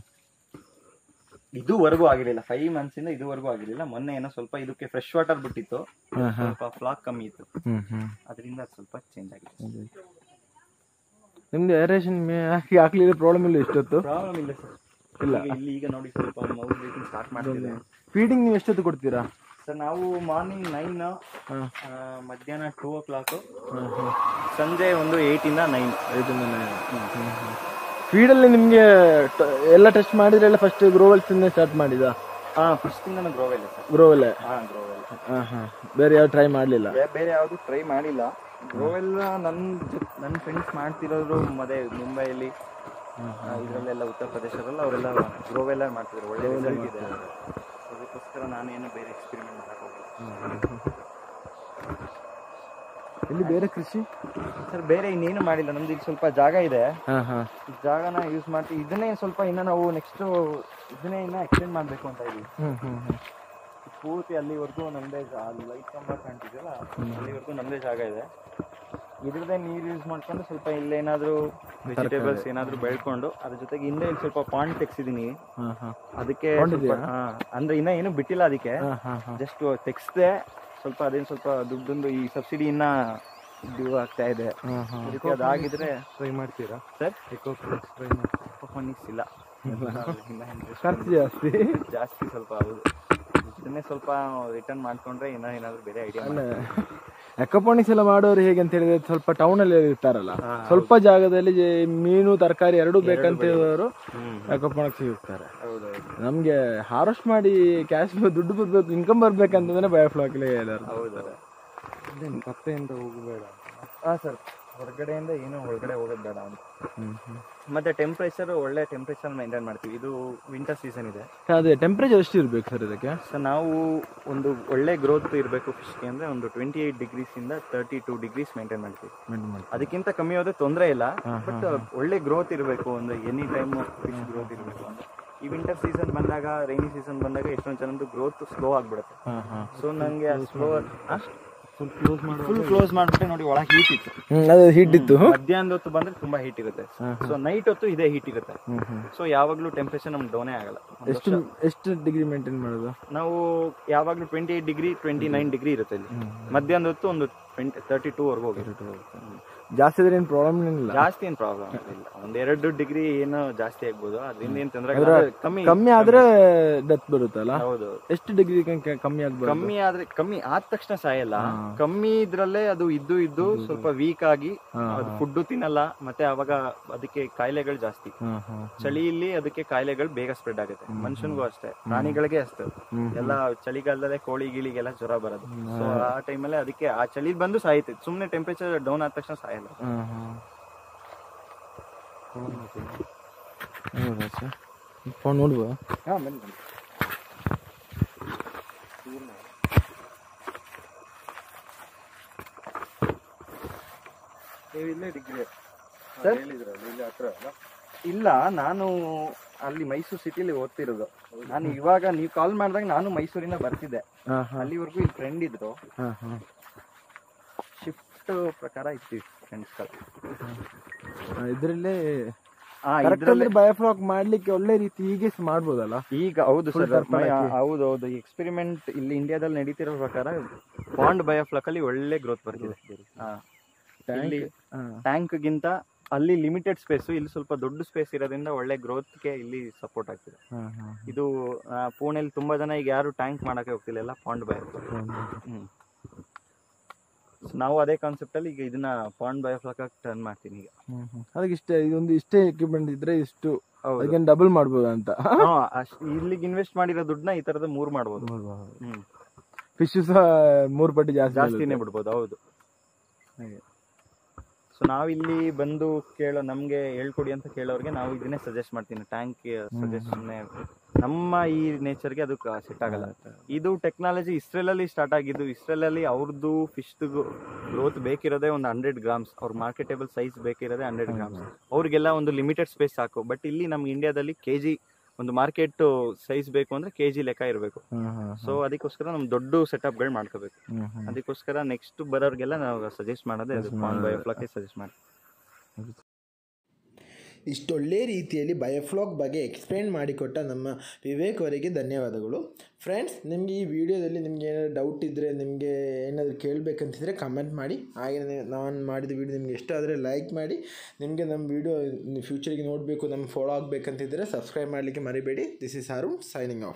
ಇದುವರೆಗೂ ಆಗಿರ್ಲಿಲ್ಲ ಫೈವ್ ಮಂತ್ಸ್ ಇಂದ ಇದುವರೆಗೂ ಆಗಿರ್ಲಿಲ್ಲ ಮೊನ್ನೆ ಏನೋ ಸ್ವಲ್ಪ ಇದಕ್ಕೆ ಫ್ರೆಶ್ ವಾಟರ್ ಬಿಟ್ಟಿತ್ತು ಹಾ, ಹಾ. ಸ್ವಲ್ಪ ಫ್ಲಾಕ್ ಕಮ್ಮಿ ಇತ್ತು ಹ್ಮ್, ಹ್ಮ್. ಅದರಿಂದ ಸ್ವಲ್ಪ ಚೇಂಜ್ ಆಗಿದೆ ನಿಮ್ದು ಏರೇಷನ್ ಹಾಕಿ ಹಾಕ್ಲಿಲ್ಲ ಪ್ರಾಬ್ಲಮ್ ಇಲ್ಲ ಇಷ್ಟೊತ್ತು ಪ್ರಾಬ್ಲಮ್ ಇಲ್ಲ ಸರ್ ಇಲ್ಲ. ಈಗ ಇಲ್ಲಿ ಈಗ ನೋಡಿ ಸ್ವಲ್ಪ ಮೌಲ್ ಸ್ಟಾರ್ಟ್ ಮಾಡ್ತಿದೆ ಫೀಡಿಂಗ್ ನೀವು ಎಷ್ಟೊತ್ತು ಕೊಡ್ತೀರಾ ಸರ್ ನಾವು ಮಾರ್ನಿಂಗ್ ನೈನ್ ಹಾ. ಮಧ್ಯಾಹ್ನ ಟೂ ಓ ಕ್ಲಾಕ್ ಹಾ, ಹಾ. ಸಂಜೆ ಒಂದು ಏಟ್ ಇಂದ ನೈನ್ ಫೀಡಲ್ಲಿ ನಿಮ್ಗೆ ಟ- ಎಲ್ಲ ಟೆಸ್ಟ್ ಮಾಡಿದ್ರೆಲ್ಲ ಫಸ್ಟ್ ಗ್ರೋವೆಲ್ಸ್ ಇಂದ ಸ್ಟಾರ್ಟ್ ಮಾಡಿದ ಹಾ ಫಸ್ಟ್ ಇಂದ ಗ್ರೋವೆಲ್ ಸರ್ ಗ್ರೋವೆಲ್ ಹಾ ಗ್ರೋವೆಲ್ ಹಾ ಹಾ ಬೇರೆ ಯಾವ ಟ್ರೈ ಮಾಡ್ಲಿಲ್ಲ ಬೇರೆ ಯಾವುದು ಟ್ರೈ ಮಾಡಿಲ್ಲ ಗ್ರೋವೆಲ್ ನನ್ನ ನನ್ನ ಫ್ರೆಂಡ್ಸ್ ಮಾಡ್ತಿರೋರು ಮದೇ ಮುಂಬೈಯಲ್ಲಿ ಇದರಲ್ಲೆಲ್ಲ ಉತ್ತರ ಪ್ರದೇಶದಲ್ಲ ಅವರೆಲ್ಲ ಗ್ರೋವೆಲ್ಲ ಮಾಡ್ತಿದ್ರು ಒಳ್ಳೆ ರಿಸಲ್ಟ್ ಇದೆ ಅದಕ್ಕೋಸ್ಕರ ನಾನೇನು ಬೇರೆ ಎಕ್ಸ್ಪೆರಿಮೆಂಟ್ ಮಾಡಕ್ ಹೋಗಿಲ್ಲ ಇಲ್ಲಿ ಬೇರೆ ಕೃಷಿ ಸರ್ ಬೇರೆ ಇನ್ನೇನು ಮಾಡಿಲ್ಲ ನಮ್ದು ಈಗ ಸ್ವಲ್ಪ ಜಾಗ ಇದೆ ಹಾ ಹಾ ಈ ಜಾಗನ ಯೂಸ್ ಮಾಡ್ತೀವಿ ಇದನ್ನೇ ಸ್ವಲ್ಪ ಇನ್ನ ನಾವು ನೆಕ್ಸ್ಟ್ ಇದನ್ನೇ ಇನ್ನ ಎಕ್ಸ್ಟೆಂಡ್ ಮಾಡ್ಬೇಕು ಅಂತ ಇದೀವಿ ಹ್ಮ್ ಹ್ಮ್ ಹ್ಮ್ ಪೂರ್ತಿ ಅಲ್ಲಿವರೆಗೂ ನಮ್ದೇ ಜಾ- ಅಲ್ಲಿ ಲೈಟ್ ಕಂಬ ಕಾಣ್ತಿದೆಯಲ್ಲ ಅಲ್ಲಿವರೆಗೂ ನಮ್ದೇ ಜಾಗ ಇದೆ ಇದ್ರದ್ದೇ ನೀರು ಯೂಸ್ ಮಾಡ್ಕೊಂಡು ಸ್ವಲ್ಪ ಇಲ್ಲೇನಾದ್ರೂ ವೆಜಿಟೇಬಲ್ಸ್ ಏನಾದ್ರೂ ಬೆಳ್ಕೊಂಡು ಅದ್ರ ಜೊತೆಗೆ ಹಿಂದೆ ಇಲ್ಲಿ ಸ್ವಲ್ಪ ಪಾಂಡ್ ತೆಗ್ಸಿದೀನಿ ಹಾ ಹಾ ಅದಕ್ಕೆ Pond ಸ್ವಲ್ಪ- ಇದೆಯಾ? ಹಾ, ಅಂದ್ರೆ ಇನ್ನ ಏನು ಬಿಟ್ಟಿಲ್ಲ ಅದಕ್ಕೆ ಹಾ ಹಾ ಹಾ ಜಸ್ಟ್ ತೆಗ್ಸ್ದೆ ಸ್ವಲ್ಪ ಅದೇನು ಸ್ವಲ್ಪ ದುಡ್ಡೊಂದು ಈ ಸಬ್ಸಿಡಿ ಇನ್ನ ಡ್ಯೂ ಆಗ್ತಾ ಇದೆ ಹಾ ಹಾ ಅದಕ್ಕೆ ಅದಾಗಿದ್ರೆ ಟ್ರೈ ಮಾಡ್ತೀರಾ ಸರ್ ಎಕೋ ಟ್ರೈ ಪರ್ಫಾರ್ಮೆನ್ಸ್ ಇಲ್ಲ ಇನ್ನ interest ಖರ್ಚು ಜಾಸ್ತಿ ಜಾಸ್ತಿ ಸ್ವಲ್ಪ ಹೌದು ಇದನ್ನೇ ಸ್ವಲ್ಪ ರಿಟರ್ನ್ ಮಾಡ್ಕೊಂಡ್ರೆ ಇನ್ನೂ ಏನಾದ್ರು ಬೇರೆ ಐಡಿಯಾ ಅಲ್ಲ ಎಕಪಾನಿಕ್ಸ್ ಎಲ್ಲ ಮಾಡೋರು ಹೇಗೆ ಅಂತ ಹೇಳಿದ್ರೆ ಸ್ವಲ್ಪ ಟೌನ್ ಅಲ್ಲಿ ಇರ್ತಾರಲ್ಲ ಹಾ, ಸ್ವಲ್ಪ ಜಾಗದಲ್ಲಿ ಜೆ- ಮೀನು ತರಕಾರಿ ಎರಡೂ ಬೇಕಂತ ಹೇಳೋರು ಹ್ಮ್ ಎಕಪಾನಿಕ್ಸ್ ಇರ್ತಾರೆ ಹೌದೌದು ನಮ್ಗೆ ಹಾರ್ವೆಸ್ಟ್ ಮಾಡಿ ಕ್ಯಾಶ್ ದುಡ್ಡು ಬರ್ಬೇಕು ಇನ್ಕಮ್ ಬರ್ಬೇಕಂತಂದ್ರೆ ಬಯೋಫ್ಲಾಕ್ ಹೇಳೋರು ಹೌದಾ ಕಪ್ಪೆಯಿಂದ ಹೋಗಬೇಡ ಹಾ ಸರ್ ಹೊರಗಡೆಯಿಂದ ಏನು ಒಳಗಡೆ ಹೋಗೋದು ಬೇಡ ಅಂತ ಮತ್ತೆ ಟೆಂಪ್ರೇಚರ್ ಒಳ್ಳೆ ಟೆಂಪ್ರೇಚರ್ ಮೇಂಟೈನ್ ಮಾಡ್ತೀವಿ ಇದು ವಿಂಟರ್ ಸೀಸನ್ ಇದೆ ಅದೇ ಟೆಂಪ್ರೇಚರ್ ಎಷ್ಟು ಇರ್ಬೇಕು ಸರ್ ಇದಕ್ಕೆ ಸೊ ನಾವು ಒಂದು ಒಳ್ಳೆ ಗ್ರೋತ್ ಇರಬೇಕು ಫಿಶ್ಗೆ ಅಂದ್ರೆ ಒಂದು ಟ್ವೆಂಟಿ ಏಟ್ ಡಿಗ್ರೀಸ್ ಇಂದ ತರ್ಟಿ ಟೂ ಡಿಗ್ರೀಸ್ ಮೇಂಟೈನ್ ಮಾಡ್ತೀವಿ ಅದಕ್ಕಿಂತ ಕಮ್ಮಿ ಹೋದ್ರೆ ತೊಂದರೆ ಇಲ್ಲ ಬಟ್ ಒಳ್ಳೆ ಗ್ರೋತ್ ಇರಬೇಕು ಅಂದ್ರೆ ಎನಿ ಟೈಮ್ ಫಿಶ್ ಗ್ರೋತ್ ಇರಬೇಕು ಅಂದ್ರೆ ಈ ವಿಂಟರ್ ಸೀಸನ್ ಬಂದಾಗ ರೈನಿ ಸೀಸನ್ ಬಂದಾಗ ಎಷ್ಟೊಂದು ಜನದ್ದು ಗ್ರೋತ್ ಸ್ಲೋ ಆಗ್ಬಿಡುತ್ತೆ ಹಾ ಹಾ ಸೊ ನಂಗೆ ಸ್ಲೋ ಫುಲ್ ಕ್ಲೋಸ್ ಮಾಡಿ ಫುಲ್ ಕ್ಲೋಸ್ ಮಾಡ್ಬಿಟ್ಟೆ ನೋಡಿ ಒಳಗೆ ಹೀಟ್ ಇತ್ತು ಹ್ಮ್ ಅದೇ ಹೀಟ್ ಇತ್ತು ಮಧ್ಯಾಹ್ನದ ಹೊತ್ತು ಬಂದ್ರೆ ತುಂಬಾ ಹೀಟ್ ಇರುತ್ತೆ ಸೊ ನೈಟ್ ಹೊತ್ತು ಇದೇ ಹೀಟ್ ಇರುತ್ತೆ ಹ್ಮ್ ಹ್ಮ್ ಸೊ ಯಾವಾಗ್ಲೂ ಟೆಂಪರೇಚರ್ ನಮ್ಗೆ ಡೌನೇ ಆಗಲ್ಲ ಒಂದ್ ಎಷ್ಟು ವರ್ಷ ಎಷ್ಟು ಡಿಗ್ರಿ ಮೇಂಟೈನ್ ಮಾಡೋದು ನಾವು ಯಾವಾಗ್ಲೂ twenty eight degree twenty nine degree ಇರುತ್ತೆ ಇಲ್ಲಿ ಮಧ್ಯಾಹ್ನದ ಹೊತ್ತು ಒಂದು ಟ್ವೆಂಟಿ ತರ್ಟಿ ಟೂ ವರ್ಗೂ ಹೋಗಿರುತ್ತೆ ಜಾಸ್ತಿ ಆದ್ರೆ ಏನು ಪ್ರಾಬ್ಲಮ್ ಏನಿಲ್ಲ ಜಾಸ್ತಿ ಏನ್ ಪ್ರಾಬ್ಲಮ್ ಇಲ್ಲ ಒಂದ್ ಎರಡು ಡಿಗ್ರಿ ಏನೋ ಜಾಸ್ತಿ ಆಗ್ಬೋದು ಅದ್ರಿಂದ ಏನ್ ತೊಂದ್ರೆ ಆಗಲ್ಲ. ಆದ್ರೆ ಕಮ್ಮಿ ಕಮ್ಮಿ ಆದ್ರೆ ಡೆತ್ ಬರುತ್ತಲ್ಲ ಹೌದು ಎಷ್ಟು ಡಿಗ್ರಿ ಕಮ್ಮಿ ಆಗ್ಬೋದು ಕಮ್ಮಿ ಆದ್ರೆ ಕಮ್ಮಿ ಆದ ತಕ್ಷಣ ಸಾಯಲ್ಲ ಕಮ್ಮಿ ಇದ್ರಲ್ಲೇ ಅದು ಇದ್ದು ಇದ್ದು ಸ್ವಲ್ಪ ವೀಕ್ ಆಗಿ ಅದು ಫುಡ್ ತಿನ್ನಲ್ಲ ಮತ್ತೆ ಅವಾಗ ಅದಕ್ಕೆ ಕಾಯಿಲೆಗಳು ಜಾಸ್ತಿ ಹಾಂ ಹಾಂ ಚಳಿಯಲ್ಲಿ ಅದಕ್ಕೆ ಕಾಯಿಲೆಗಳು ಬೇಗ ಸ್ಪ್ರೆಡ್ ಆಗುತ್ತೆ ಮನುಷ್ಯನ್ಗೂ ಅಷ್ಟೇ ಪ್ರಾಣಿಗಳಿಗೆ ಅಷ್ಟೇ ಎಲ್ಲ ಚಳಿಗಾಲದಲ್ಲೇ ಕೋಳಿ ಗಿಳಿಗೆಲ್ಲ ಜ್ವರ ಬರೋದು ಸೊ ಆ ಟೈಮಲ್ಲೇ ಅದಕ್ಕೆ ಆ ಚಳಿ ಬಂದು ಸಾಯ್ತೈತೆ ಸುಮ್ನೆ ಟೆಂಪರೇಚರ್ ಡೌನ್ ಆದ ತಕ್ಷಣ ಸಾಯಲ್ಲ ಹಾಂ ಹಾಂ ಹೌದಾ ಸರ್ ಫೋನ್ ನೋಡುವ ಹಾ ಬನ್ನಿ ಬನ್ನಿ ಇಲ್ಲ ನಾನು ಅಲ್ಲಿ ಮೈಸೂರು ಸಿಟಿಲಿ ಓದ್ತಿರೋದು ನಾನು ಇವಾಗ ನೀವು ಕಾಲ್ ಮಾಡಿದಾಗ ನಾನು ಮೈಸೂರಿಂದ ಬರ್ತಿದ್ದೆ ಹಾಂ ಹಾಂ ಅಲ್ಲಿವರೆಗೂ ಇಲ್ಲಿ ಫ್ರೆಂಡ್ ಇದ್ರು ಹಾಂ ಹಾಂ ಶಿಫ್ಟ್ ಪ್ರಕಾರ ಇತ್ತು ಫ್ರೆಂಡ್ಸ್ ಇದರಲ್ಲೇ ಹಾ ಕರೆಕ್ಟ್ ಅಂದ್ರೆ ಬಯೋಫ್ಲಾಕ್ ಮಾಡ್ಲಿಕ್ಕೆ ಒಳ್ಳೆ ರೀತಿ ಹೀಗೆ ಸ ಮಾಡ್ಬೋದಲ್ಲ ಈಗ ಹೌದು Full ಸರ್ circle ಹಾಕಿ. ಹೌದು ಹೌದು ಎಕ್ಸ್ಪೆರಿಮೆಂಟ್ ಇಲ್ಲಿ ಇಂಡಿಯಾದಲ್ಲಿ ನಡೀತಿರೋ ಪ್ರಕಾರ ಬಾಂಡ್ ಬಯೋಫ್ಲಕ್ ಅಲ್ಲಿ ಒಳ್ಳೆ ಗ್ರೋತ್ ಬರ್ತಿದೆ ಹಾ. ಇಲ್ಲಿ ಟ್ಯಾಂಕ್ ಗಿಂತ ಅಲ್ಲಿ ಲಿಮಿಟೆಡ್ ಸ್ಪೇಸ್ ಇಲ್ಲಿ ಸ್ವಲ್ಪ ದೊಡ್ಡ ಸ್ಪೇಸ್ ಇರೋದ್ರಿಂದ ಒಳ್ಳೆ growth ಗೆ ಇಲ್ಲಿ ಸಪೋರ್ಟ್ ಆಗ್ತಿದೆ ಹಾಂ ಹಾಂ ಇದು ಆ, ಪುಣೆಲಿ ತುಂಬಾ ಜನ ಈಗ ಯಾರು ಟ್ಯಾಂಕ್ ಮಾಡಕ್ಕೆ ಹೋಗ್ತಿಲ್ಲ ಎಲ್ಲ ಪಾಂಡ್ ಬಯೋಫ್ಲಕ್ ಹ್ಮ್ So ನಾವು ಅದೇ ಕಾನ್ಸೆಪ್ಟ್ ಅಲ್ಲಿ ಈಗ ಇದನ್ನ ಪಾಂಡ್ ಬಯೋಫ್ಲಕ್ ಟರ್ನ್ ಮಾಡ್ತೀನಿ ಈಗ ಅದಕ್ಕೆ ಇಷ್ಟೇ ಇದೊಂದು ಇಷ್ಟೇ ಎಕ್ವಿಪ್ಮೆಂಟ್ ಇದ್ರೆ ಇಷ್ಟು ಹೌದು ಅದಕ್ಕೆ ಡಬಲ್ ಮಾಡ್ಬೋದು ಅಂತ ಹಾ, ಅಷ್ಟ್- ಇಲ್ಲಿಗೆ ಇನ್ವೆಸ್ಟ್ ಮಾಡಿರೋ ದುಡ್ಡನ್ನ ಈ ತರದ ಮೂರ್ ಮಾಡ್ಬೋದು ಹ್ಮ್ ಫಿಶ್ ಸಹ ಮೂರು ಪಟ್ಟು ಜಾಸ್ತಿ ಜಾಸ್ತಿನೇ ಬಿಡ್ಬೋದು ಹೌದು ಹಾಗೆ. ಸೊ ನಾವಿಲ್ಲಿ ಬಂದು ಕೇಳೋ ನಮ್ಗೆ ಹೇಳ್ಕೊಡಿ ಅಂತ ಕೇಳೋರ್ಗೆ ನಾವು ಇದನ್ನೇ ಸಜೆಸ್ಟ್ ಮಾಡ್ತೀನಿ ಟ್ಯಾಂಕ್ ಸಜೆಷನ್ ನಮ್ಮ ಈ ನೇಚರ್ಗೆ ಅದು ಸೆಟ್ ಆಗಲ್ಲ ಇದು ಟೆಕ್ನಾಲಜಿ ಇಸ್ರೇಲ್ ಅಲ್ಲಿ ಸ್ಟಾರ್ಟ್ ಆಗಿದ್ದು ಇಸ್ರೇಲ್ ಅಲ್ಲಿ ಅವ್ರದ್ದು ಫಿಶ್ ಗ್ರೋತ್ ಬೇಕಿರೋದೇ ಒಂದು ಹಂಡ್ರೆಡ್ ಗ್ರಾಮ್ಸ್ ಅವ್ರ ಮಾರ್ಕೆಟೇಬಲ್ ಸೈಜ್ ಬೇಕಿರೋದೇ ಹಂಡ್ರೆಡ್ ಗ್ರಾಮ್ಸ್ ಅವ್ರಿಗೆಲ್ಲ ಒಂದು ಲಿಮಿಟೆಡ್ ಸ್ಪೇಸ್ ಸಾಕು ಬಟ್ ಇಲ್ಲಿ ನಮ್ಗೆ ಇಂಡಿಯಾದಲ್ಲಿ ಕೆಜಿ ಒಂದು ಮಾರ್ಕೆಟ್ ಸೈಜ್ ಬೇಕು ಅಂದ್ರೆ ಕೆಜಿ ಲೆಕ್ಕ ಇರಬೇಕು ಹಾಂ ಹಾಂ ಸೊ ಅದಕ್ಕೋಸ್ಕರ ನಮ್ ದೊಡ್ಡ ಸೆಟಪ್ಗಳು ಮಾಡ್ಕೋಬೇಕು ಹ್ಮ್ ಹ್ಮ್ ಅದಕ್ಕೋಸ್ಕರ ನೆಕ್ಸ್ಟ್ ಬರೋರ್ಗೆಲ್ಲ ನಾವು ಸಜೆಸ್ಟ್ ಮಾಡೋದೇ ಅದು ಪಾನ್ ಬಯೋಫ್ಲಕ್ಕೆ ಸಜೆಸ್ಟ್ ಮಾಡಿ ಇಷ್ಟೊಳ್ಳೆ ರೀತಿಯಲ್ಲಿ ಬಯೋಫ್ಲಾಗ್ ಬಗ್ಗೆ ಎಕ್ಸ್ಪ್ಲೇನ್ ಮಾಡಿಕೊಟ್ಟ ನಮ್ಮ ವಿವೇಕ್ ಅವರಿಗೆ ಧನ್ಯವಾದಗಳು ಫ್ರೆಂಡ್ಸ್ ನಿಮಗೆ ಈ ವಿಡಿಯೋದಲ್ಲಿ ನಿಮಗೆ ಏನಾದ್ರು ಡೌಟ್ ಇದ್ದರೆ ನಿಮಗೆ ಏನಾದರೂ ಕೇಳಬೇಕಂತಿದ್ರೆ ಕಮೆಂಟ್ ಮಾಡಿ ಹಾಗೆ ನಾನು ಮಾಡಿದ ವಿಡಿಯೋ ನಿಮ್ಗೆ ಇಷ್ಟ ಆದರೆ ಲೈಕ್ ಮಾಡಿ ನಿಮಗೆ ನಮ್ಮ ವಿಡಿಯೋ ಫ್ಯೂಚರಿಗೆ ನೋಡಬೇಕು ನಮ್ಮ ಫಾಲೋ ಆಗಬೇಕಂತಿದ್ದರೆ ಸಬ್ಸ್ಕ್ರೈಬ್ ಮಾಡಲಿಕ್ಕೆ ಮರಿಬೇಡಿ this is Arun signing of